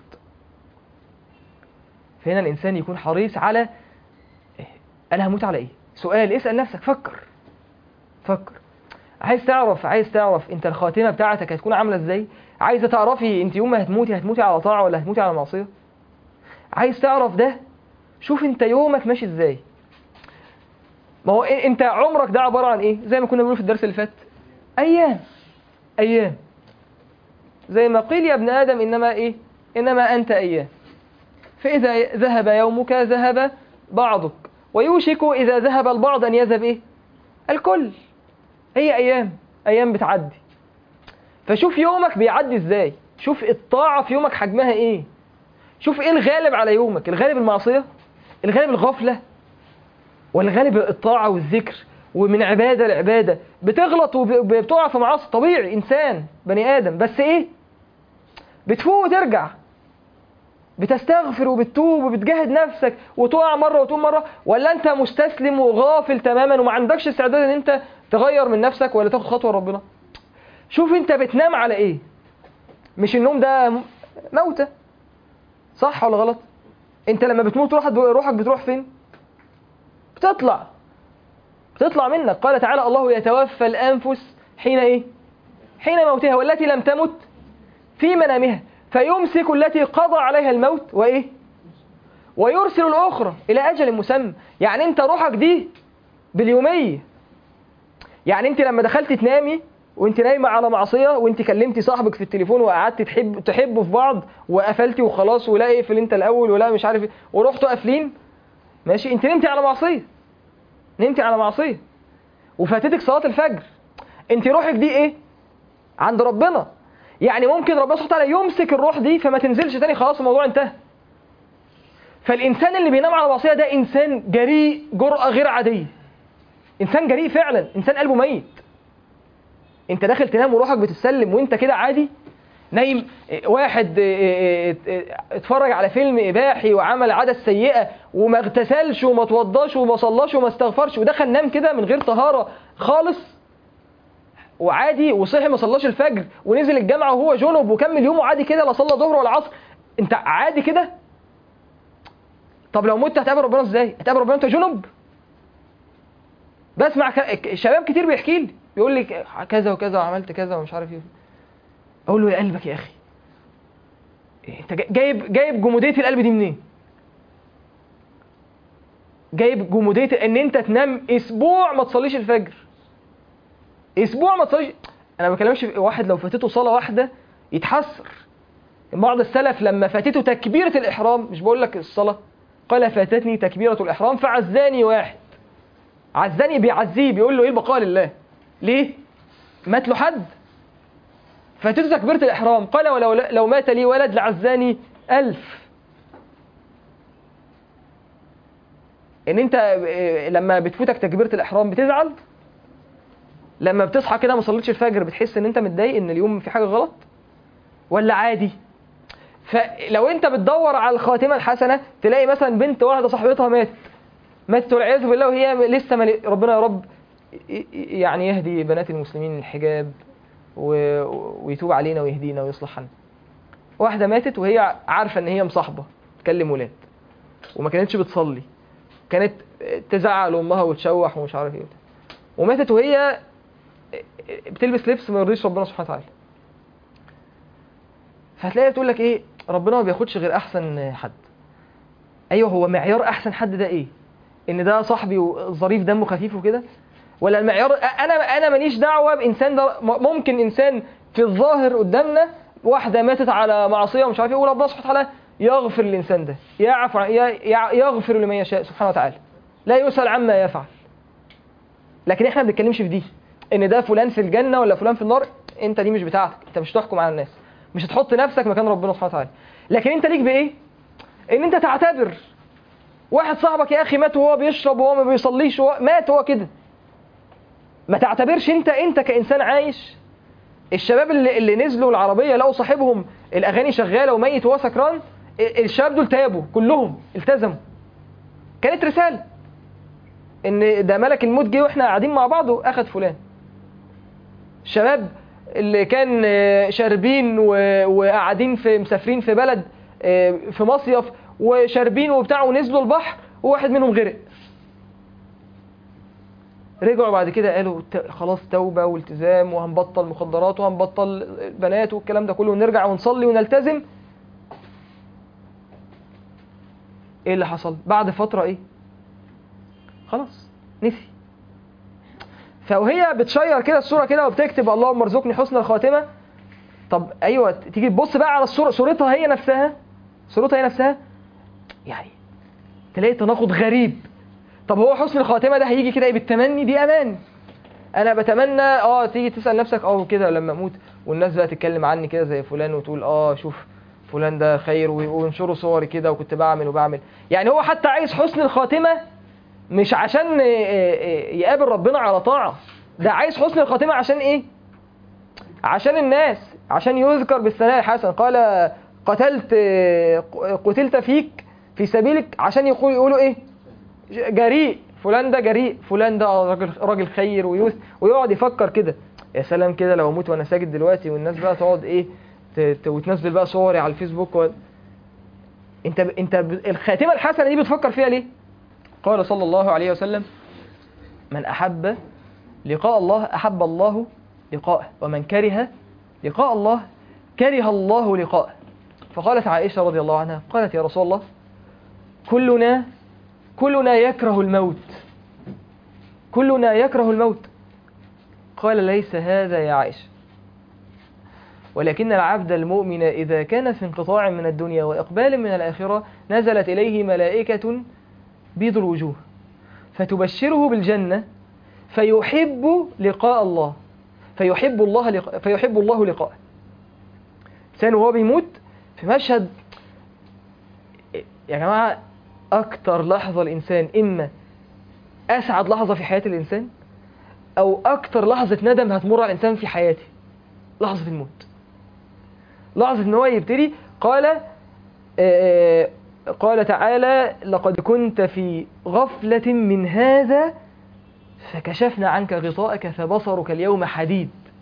S2: فهنا الإنسان يكون حريص على إيه؟ أنا هموت على إيه سؤال اسأل نفسك فكر فكر عايز تعرف عايز تعرف انت الخاتمه بتاعتك هتكون عامله ازاي عايزه تعرفي انت يوم ما هتموتي هتموتي على طاعه ولا هتموتي على معصيه عايز تعرف ده شوف انت يومك ماشي ازاي ما هو إيه انت عمرك ده عباره عن ايه زي ما كنا بنقول في الدرس اللي فات ايام ايام زي ما قيل يا ابن ادم انما ايه انما انت ايام فاذا ذهب يومك ذهب بعضك ويوشك اذا ذهب البعض ان يذهب ايه الكل هي ايام ايام بتعدي فشوف يومك بيعدي ازاي شوف الطاعه في يومك حجمها ايه شوف ايه الغالب على يومك الغالب المعصيه الغالب الغفله والغالب الطاعه والذكر ومن عباده لعباده بتغلط وبتقع في معاصي طبيعي انسان بني ادم بس ايه بتفوق وترجع بتستغفر وبتتوب وبتجاهد نفسك وتقع مره وتقوم مره ولا انت مستسلم وغافل تماما وما عندكش استعداد ان انت تغير من نفسك ولا تاخد خطوه لربنا شوف انت بتنام على ايه مش النوم ده م- موتة صح ولا غلط انت لما بتموت روحك روحك بتروح فين بتطلع بتطلع منك قال تعالى الله يتوفى الانفس حين ايه حين موتها والتي لم تمت في منامها فيمسك التي قضى عليها الموت وايه ويرسل الاخرى الى اجل مسمى يعني انت روحك دي باليوميه يعني انت لما دخلت تنامي وانت نايمه على معصيه وانت كلمتي صاحبك في التليفون وقعدت تحب تحبوا في بعض وقفلتي وخلاص ولا اقفل انت الاول ولا مش عارف ايه ورحتوا قافلين ماشي انت نمتي على معصيه نمتي على معصيه وفاتتك صلاه الفجر انت روحك دي ايه عند ربنا يعني ممكن ربنا سبحانه وتعالى يمسك الروح دي فما تنزلش تاني خلاص الموضوع انتهى فالانسان اللي بينام على معصيه ده انسان جريء جرأة غير عاديه انسان جريء فعلا انسان قلبه ميت انت داخل تنام وروحك بتتسلم وانت كده عادي نايم اه، واحد اه، اه، اه، اتفرج على فيلم اباحي وعمل عاده سيئه وما اغتسلش وما توضاش وما صلاش وما استغفرش ودخل نام كده من غير طهاره خالص وعادي وصحي ما صلاش الفجر ونزل الجامعه وهو جنب وكمل يومه عادي كده لا صلى ظهر ولا عصر انت عادي كده طب لو مت هتقابل ربنا ازاي هتقابل ربنا انت جنب بسمع ك- شباب كتير بيحكي لي بيقول لي كذا وكذا وعملت كذا ومش عارف ايه اقول له يا قلبك يا اخي انت جا- جايب جايب جموديه القلب دي منين جايب جموديه ان انت تنام اسبوع ما تصليش الفجر اسبوع ما تصليش انا ما بكلمش في واحد لو فاتته صلاه واحده يتحسر بعض السلف لما فاتته تكبيره الاحرام مش بقول لك الصلاه قال فاتتني تكبيره الاحرام فعزاني واحد عزاني بيعزيه بيقول له ايه البقاء لله ليه مات له حد فاتته تكبيره الاحرام قال ولو لو مات لي ولد لعزاني ألف ان انت آه، لما بتفوتك تكبيره الاحرام بتزعل لما بتصحى كده ما صليتش الفجر بتحس ان انت متضايق ان اليوم في حاجه غلط ولا عادي فلو انت بتدور على الخاتمه الحسنه تلاقي مثلا بنت واحده صاحبتها ماتت ماتت والعياذ بالله وهي لسه مل... ربنا يا رب ي- ي- يعني يهدي بنات المسلمين الحجاب و... ويتوب علينا ويهدينا ويصلح حالنا واحده ماتت وهي عارفه ان هي مصاحبه تكلم ولاد وما كانتش بتصلي كانت تزعل امها وتشوح ومش عارف ايه وماتت وهي بتلبس لبس ما يرضيش ربنا سبحانه وتعالى فهتلاقيها بتقول لك ايه ربنا ما بياخدش غير احسن حد ايوه هو معيار احسن حد ده ايه ان ده صاحبي وظريف دمه خفيف وكده ولا المعيار انا انا ماليش دعوه بانسان ده م- ممكن انسان في الظاهر قدامنا واحده ماتت على معصيه ومش عارف ايه وربنا سبحانه وتعالى يغفر للانسان ده يعفو عن- ي- ي- يغفر لمن يشاء سبحانه وتعالى لا يسأل عما يفعل لكن احنا ما بنتكلمش في دي ان ده فلان في الجنه ولا فلان في النار انت دي مش بتاعتك انت مش تحكم على الناس مش هتحط نفسك مكان ربنا سبحانه وتعالى لكن انت ليك بايه ان انت تعتبر واحد صاحبك يا اخي مات وهو بيشرب وهو ما بيصليش وهو مات هو كده ما تعتبرش انت انت كانسان عايش الشباب اللي, اللي نزلوا العربيه لقوا صاحبهم الاغاني شغاله وميت وهو سكران ال- الشباب دول تابوا كلهم التزموا كانت رساله ان ده ملك الموت جه واحنا قاعدين مع بعض واخد فلان الشباب اللي كان آه، شاربين و- وقاعدين في مسافرين في بلد آه، في مصيف وشاربين وبتاع ونزلوا البحر وواحد منهم غرق رجعوا بعد كده قالوا ت- خلاص توبة والتزام وهنبطل مخدرات وهنبطل بنات والكلام ده كله ونرجع ونصلي ونلتزم ايه اللي حصل بعد فترة ايه خلاص نسي فوهي بتشير كده الصورة كده وبتكتب اللهم ارزقني حسن الخاتمة طب ايوه تيجي تبص بقى على الصورة صورتها هي نفسها صورتها هي نفسها يعني تلاقي تناقض غريب طب هو حسن الخاتمة ده هيجي كده ايه بالتمني دي امان انا بتمنى اه تيجي تسأل نفسك اه كده لما اموت والناس بقى تتكلم عني كده زي فلان وتقول اه شوف فلان ده خير وينشروا صوري كده وكنت بعمل وبعمل يعني هو حتى عايز حسن الخاتمة مش عشان آه، آه، يقابل ربنا على طاعة ده عايز حسن الخاتمة عشان ايه عشان الناس عشان يذكر بالثناء الحسن قال قتلت آه، قتلت فيك في سبيلك عشان يقول يقولوا ايه جريء فلان ده جريء فلان ده راجل راجل خير ويوث ويقعد يفكر كده يا سلام كده لو اموت وانا ساجد دلوقتي والناس بقى تقعد ايه ت- ت- وتنزل بقى صوري على الفيسبوك و... انت ب... انت ب... الخاتمه الحسنه دي بتفكر فيها ليه قال صلى الله عليه وسلم من احب لقاء الله احب الله لقاءه ومن كره لقاء الله كره الله لقاءه فقالت عائشه رضي الله عنها قالت يا رسول الله كلنا كلنا يكره الموت كلنا يكره الموت قال ليس هذا يا عائشة ولكن العبد المؤمن إذا كان في انقطاع من الدنيا وإقبال من الآخرة نزلت إليه ملائكة بيض الوجوه فتبشره بالجنة فيحب لقاء الله فيحب الله لقاء فيحب الله لقاءه إنسان وهو بيموت في مشهد يا جماعة أكتر لحظة الإنسان إما أسعد لحظة في حياة الإنسان أو أكتر لحظة ندم هتمر على الإنسان في حياته لحظة الموت لحظة إن هو يبتدي قال آه، قال تعالى لقد كنت في غفلة من هذا فكشفنا عنك غطاءك فبصرك اليوم حديد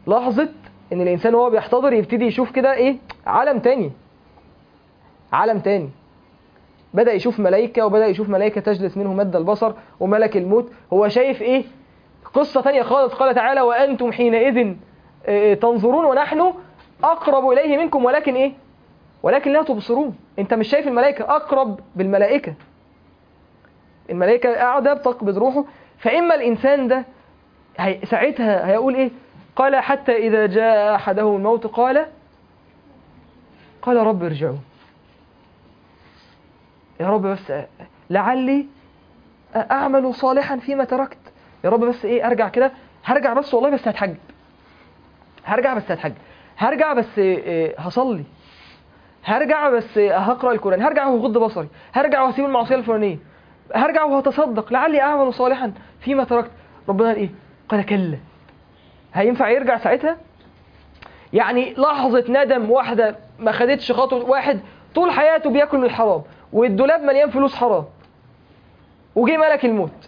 S2: لحظة ان الانسان وهو بيحتضر يبتدي يشوف كده ايه عالم تاني عالم تاني بدأ يشوف ملائكة وبدأ يشوف ملائكة تجلس منه مد البصر وملك الموت هو شايف ايه قصة تانية خالص قال تعالى وأنتم حينئذ آه، تنظرون ونحن أقرب إليه منكم ولكن إيه ولكن لا تبصرون أنت مش شايف الملائكة أقرب بالملائكة الملائكة قاعدة بتقبض روحه فإما الإنسان ده هي ساعتها هيقول إيه قال حتى إذا جاء أحدهم الموت قال قال رب ارجعوا يا رب بس لعلي أعمل صالحا فيما تركت يا رب بس إيه أرجع كده هرجع بس والله بس هتحجب هرجع بس هتحجب هرجع بس إيه، هصلي هرجع بس هقرا القران هرجع وهغض بصري هرجع وهسيب المعصيه الفلانيه هرجع وهتصدق لعلي اعمل صالحا فيما تركت ربنا قال ايه قال كلا هينفع يرجع ساعتها يعني لحظه ندم واحده ما خدتش خطوه واحد طول حياته بياكل من الحرام والدولاب مليان فلوس حرام وجه ملك الموت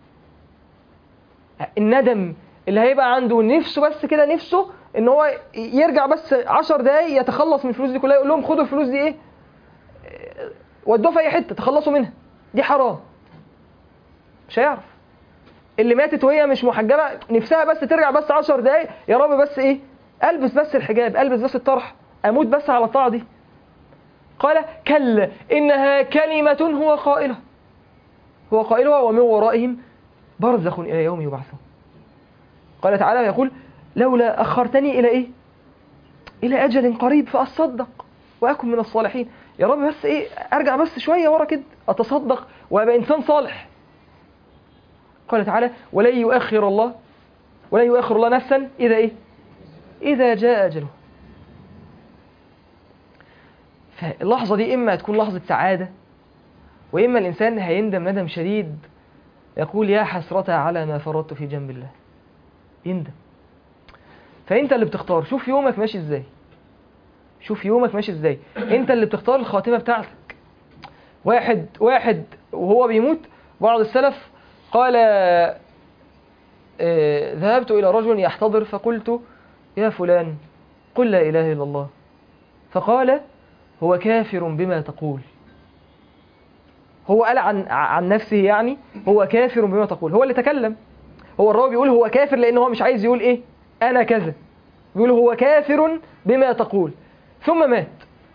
S2: الندم اللي هيبقى عنده نفسه بس كده نفسه ان هو يرجع بس 10 دقايق يتخلص من الفلوس دي كلها يقول لهم خدوا الفلوس دي ايه ودوها في اي حته تخلصوا منها دي حرام مش هيعرف اللي ماتت وهي مش محجبه نفسها بس ترجع بس 10 دقايق يا رب بس ايه البس بس الحجاب البس بس الطرح اموت بس على الطاعه دي قال كلا انها كلمه هو قائلها هو قائلها ومن ورائهم برزخ الى يوم يبعثون قال تعالى يقول لولا أخرتني إلى إيه إلى أجل قريب فأصدق وأكن من الصالحين يا رب بس إيه أرجع بس شوية ورا كده أتصدق وأبقى إنسان صالح قال تعالى ولن يؤخر الله ولن يؤخر الله نفسا إذا إيه إذا جاء أجله فاللحظة دي إما تكون لحظة سعادة وإما الإنسان هيندم ندم شديد يقول يا حسرة على ما فرطت في جنب الله يندم فانت اللي بتختار شوف يومك ماشي ازاي شوف يومك ماشي ازاي انت اللي بتختار الخاتمه بتاعتك واحد واحد وهو بيموت بعض السلف قال آه، ذهبت الى رجل يحتضر فقلت يا فلان قل لا اله الا الله فقال هو كافر بما تقول هو قال عن عن نفسه يعني هو كافر بما تقول هو اللي تكلم هو الراوي بيقول هو كافر لان هو مش عايز يقول ايه انا كذا بيقول هو كافر بما تقول ثم مات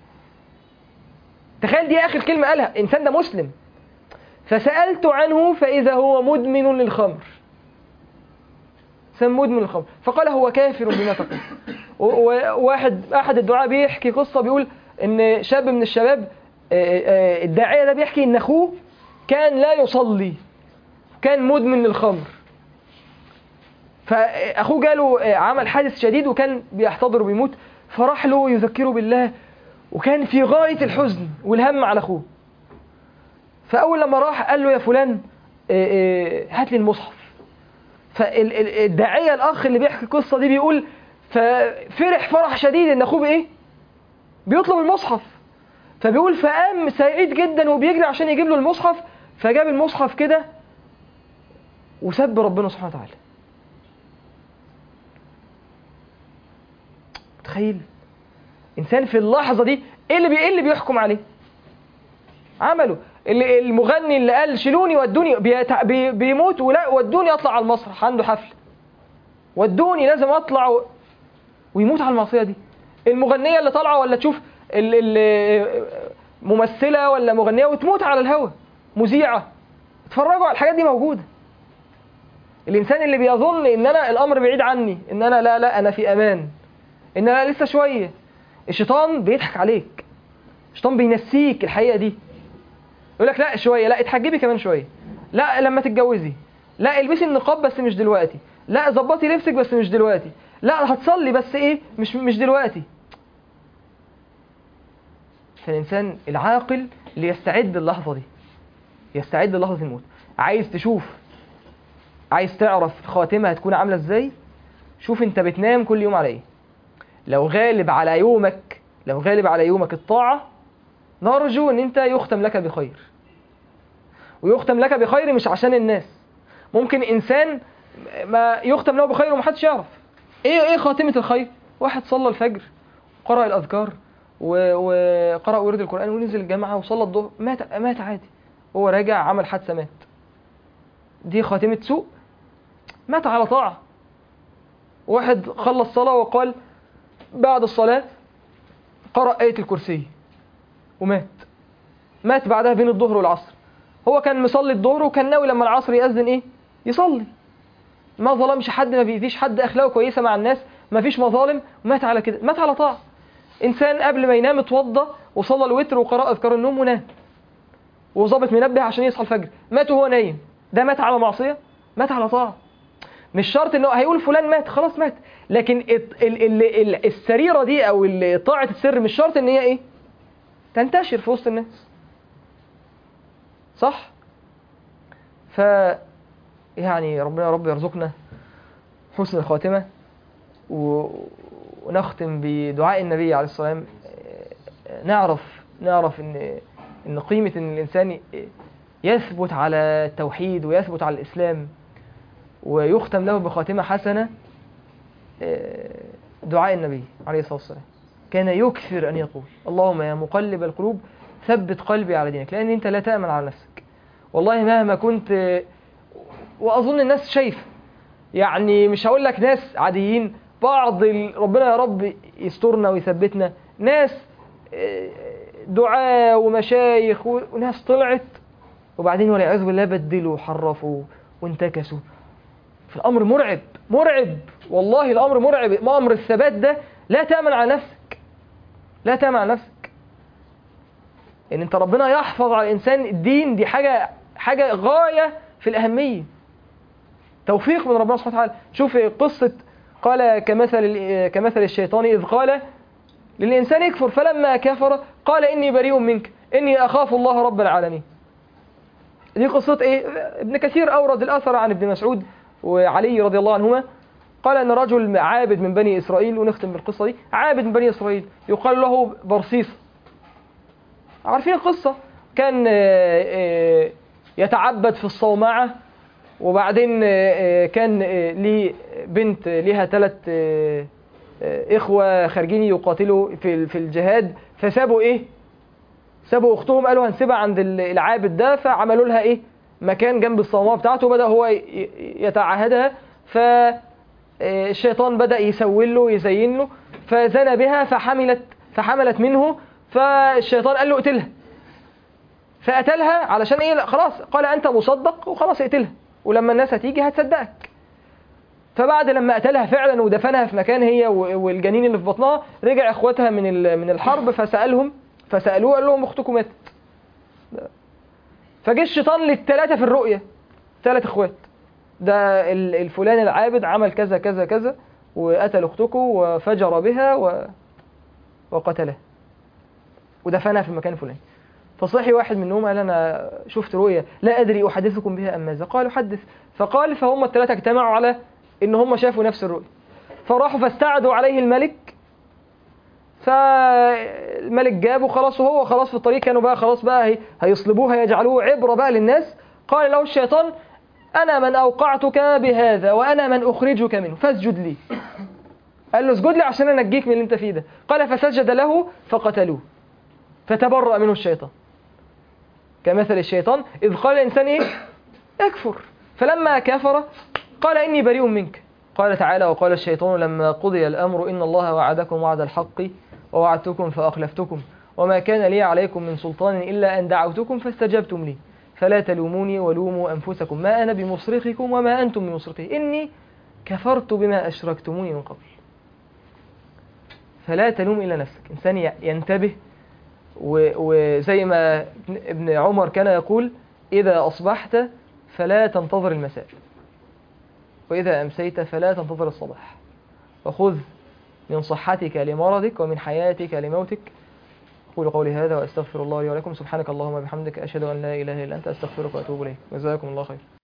S2: تخيل دي اخر كلمه قالها الانسان ده مسلم فسالت عنه فاذا هو مدمن للخمر سم مدمن للخمر فقال هو كافر بما تقول وواحد احد الدعاء بيحكي قصه بيقول ان شاب من الشباب آه، آه، الداعيه ده بيحكي ان اخوه كان لا يصلي كان مدمن للخمر فاخوه جاله آه، عمل حادث شديد وكان بيحتضر وبيموت فراح له يذكره بالله وكان في غايه الحزن والهم على اخوه فاول لما راح قال له يا فلان آه، آه، هات لي المصحف فالداعيه الاخ اللي بيحكي القصه دي بيقول ففرح فرح شديد ان اخوه بايه بيطلب المصحف فبيقول فقام سعيد جدا وبيجري عشان يجيب له المصحف فجاب المصحف كده وسب ربنا سبحانه وتعالى متخيل انسان في اللحظه دي ايه اللي بي... ايه اللي بيحكم عليه عمله اللي المغني اللي قال شيلوني ودوني بيت... بي... بيموت ولا ودوني اطلع على المسرح عنده حفله ودوني لازم اطلع و... ويموت على المعصيه دي المغنيه اللي طالعه ولا تشوف ال... ال... ممثله ولا مغنيه وتموت على الهوا مذيعه اتفرجوا على الحاجات دي موجوده الانسان اللي بيظن ان انا الامر بعيد عني ان انا لا لا انا في امان ان انا لسه شويه الشيطان بيضحك عليك الشيطان بينسيك الحقيقه دي يقول لك لا شويه لا اتحجبي كمان شويه لا لما تتجوزي لا البسي النقاب بس مش دلوقتي لا ظبطي لبسك بس مش دلوقتي لا هتصلي بس ايه مش مش دلوقتي فالانسان العاقل اللي يستعد اللحظه دي يستعد للحظه الموت عايز تشوف عايز تعرف الخاتمه هتكون عامله ازاي شوف انت بتنام كل يوم على ايه لو غالب على يومك لو غالب على يومك الطاعة نرجو ان انت يختم لك بخير ويختم لك بخير مش عشان الناس ممكن انسان ما يختم له بخير ومحدش يعرف ايه ايه خاتمة الخير واحد صلى الفجر قرأ الأذكار و- وقرأ ورد القرآن ونزل الجامعة وصلى الظهر مات مات عادي هو راجع عمل حادثة مات دي خاتمة سوء مات على طاعة واحد خلص صلاة وقال بعد الصلاة قرأ آية الكرسي ومات مات بعدها بين الظهر والعصر هو كان مصلي الظهر وكان ناوي لما العصر يأذن ايه يصلي ما ظلمش حد ما بيأذيش حد اخلاقه كويسه مع الناس ما فيش مظالم مات على كده مات على طاعه انسان قبل ما ينام اتوضى وصلى الوتر وقرأ اذكار النوم ونام وظابط منبه عشان يصحى الفجر مات وهو نايم ده مات على معصيه مات على طاعه مش شرط انه هيقول فلان مات خلاص مات لكن ال ال ال ال السريره دي او ال- طاعه السر مش شرط ان هي ايه تنتشر في وسط الناس صح ف يعني ربنا يا رب يرزقنا حسن الخاتمة و... ونختم بدعاء النبي عليه الصلاة والسلام آه، نعرف نعرف ان ان قيمة ان الانسان يثبت على التوحيد ويثبت على الاسلام ويختم له بخاتمة حسنة آه، دعاء النبي عليه الصلاة والسلام كان يكثر ان يقول اللهم يا مقلب القلوب ثبت قلبي على دينك لان انت لا تأمن على نفسك والله مهما كنت آه، واظن الناس شايفه يعني مش هقول لك ناس عاديين بعض ال... ربنا يا رب يسترنا ويثبتنا ناس آه، دعاة ومشايخ و- وناس طلعت وبعدين والعياذ بالله بدلوا وحرفوا وانتكسوا فالامر مرعب مرعب والله الامر مرعب امر الثبات ده لا تامن على نفسك لا تامن على نفسك ان انت ربنا يحفظ على الانسان الدين دي حاجه حاجه غايه في الاهميه توفيق من ربنا سبحانه وتعالى شوف قصة قال كمثل كمثل الشيطان إذ قال للإنسان يكفر فلما كفر قال إني بريء منك إني أخاف الله رب العالمين دي قصة إيه ابن كثير أورد الأثر عن ابن مسعود وعلي رضي الله عنهما قال أن رجل عابد من بني إسرائيل ونختم بالقصة دي عابد من بني إسرائيل يقال له برصيص عارفين القصة كان آه، آه، يتعبد في الصومعة وبعدين آه، آه، كان آه، ليه بنت ليها ثلاث إخوة خارجين يقاتلوا في في الجهاد فسابوا إيه؟ سابوا أختهم قالوا هنسيبها عند ال- العابد ده فعملوا لها إيه؟ مكان جنب الصومعة بتاعته بدأ هو ي- ي- يتعهدها فالشيطان بدأ يسول له يزين له فزنى بها فحملت فحملت منه فالشيطان قال له اقتلها فقتلها علشان ايه لا خلاص قال انت مصدق وخلاص اقتلها ولما الناس هتيجي هتصدقك فبعد لما قتلها فعلا ودفنها في مكان هي و- والجنين اللي في بطنها رجع اخواتها من ال- من الحرب فسالهم فسالوه قال لهم اختكم ماتت فجه الشيطان للثلاثه في الرؤيه ثلاث اخوات ده ال- الفلان العابد عمل كذا كذا كذا وقتل اختكم وفجر بها و... وقتلها ودفنها في المكان الفلاني فصحي واحد منهم قال انا شفت رؤيا لا ادري احدثكم بها ام ماذا قالوا حدث فقال فهم الثلاثه اجتمعوا على ان هم شافوا نفس الرؤيا فراحوا فاستعدوا عليه الملك فالملك جابه خلاص وهو خلاص في الطريق كانوا بقى خلاص بقى هي هيصلبوه هيجعلوه عبرة بقى للناس قال له الشيطان أنا من أوقعتك بهذا وأنا من أخرجك منه فاسجد لي قال له اسجد لي عشان أنجيك من اللي أنت فيه ده قال فسجد له فقتلوه فتبرأ منه الشيطان كمثل الشيطان إذ قال الإنسان إيه اكفر فلما كفر قال إني بريء منك قال تعالى وقال الشيطان لما قضي الأمر إن الله وعدكم وعد الحق ووعدتكم فأخلفتكم وما كان لي عليكم من سلطان إلا أن دعوتكم فاستجبتم لي فلا تلوموني ولوموا أنفسكم ما أنا بمصرخكم وما أنتم بمصرخي إني كفرت بما أشركتموني من قبل فلا تلوم إلا نفسك إنسان ي- ينتبه و- وزي ما ابن عمر كان يقول إذا أصبحت فلا تنتظر المساء وإذا أمسيت فلا تنتظر الصباح وخذ من صحتك لمرضك ومن حياتك لموتك أقول قولي هذا وأستغفر الله لي ولكم سبحانك اللهم وبحمدك أشهد أن لا إله إلا أنت أستغفرك وأتوب إليك جزاكم الله خير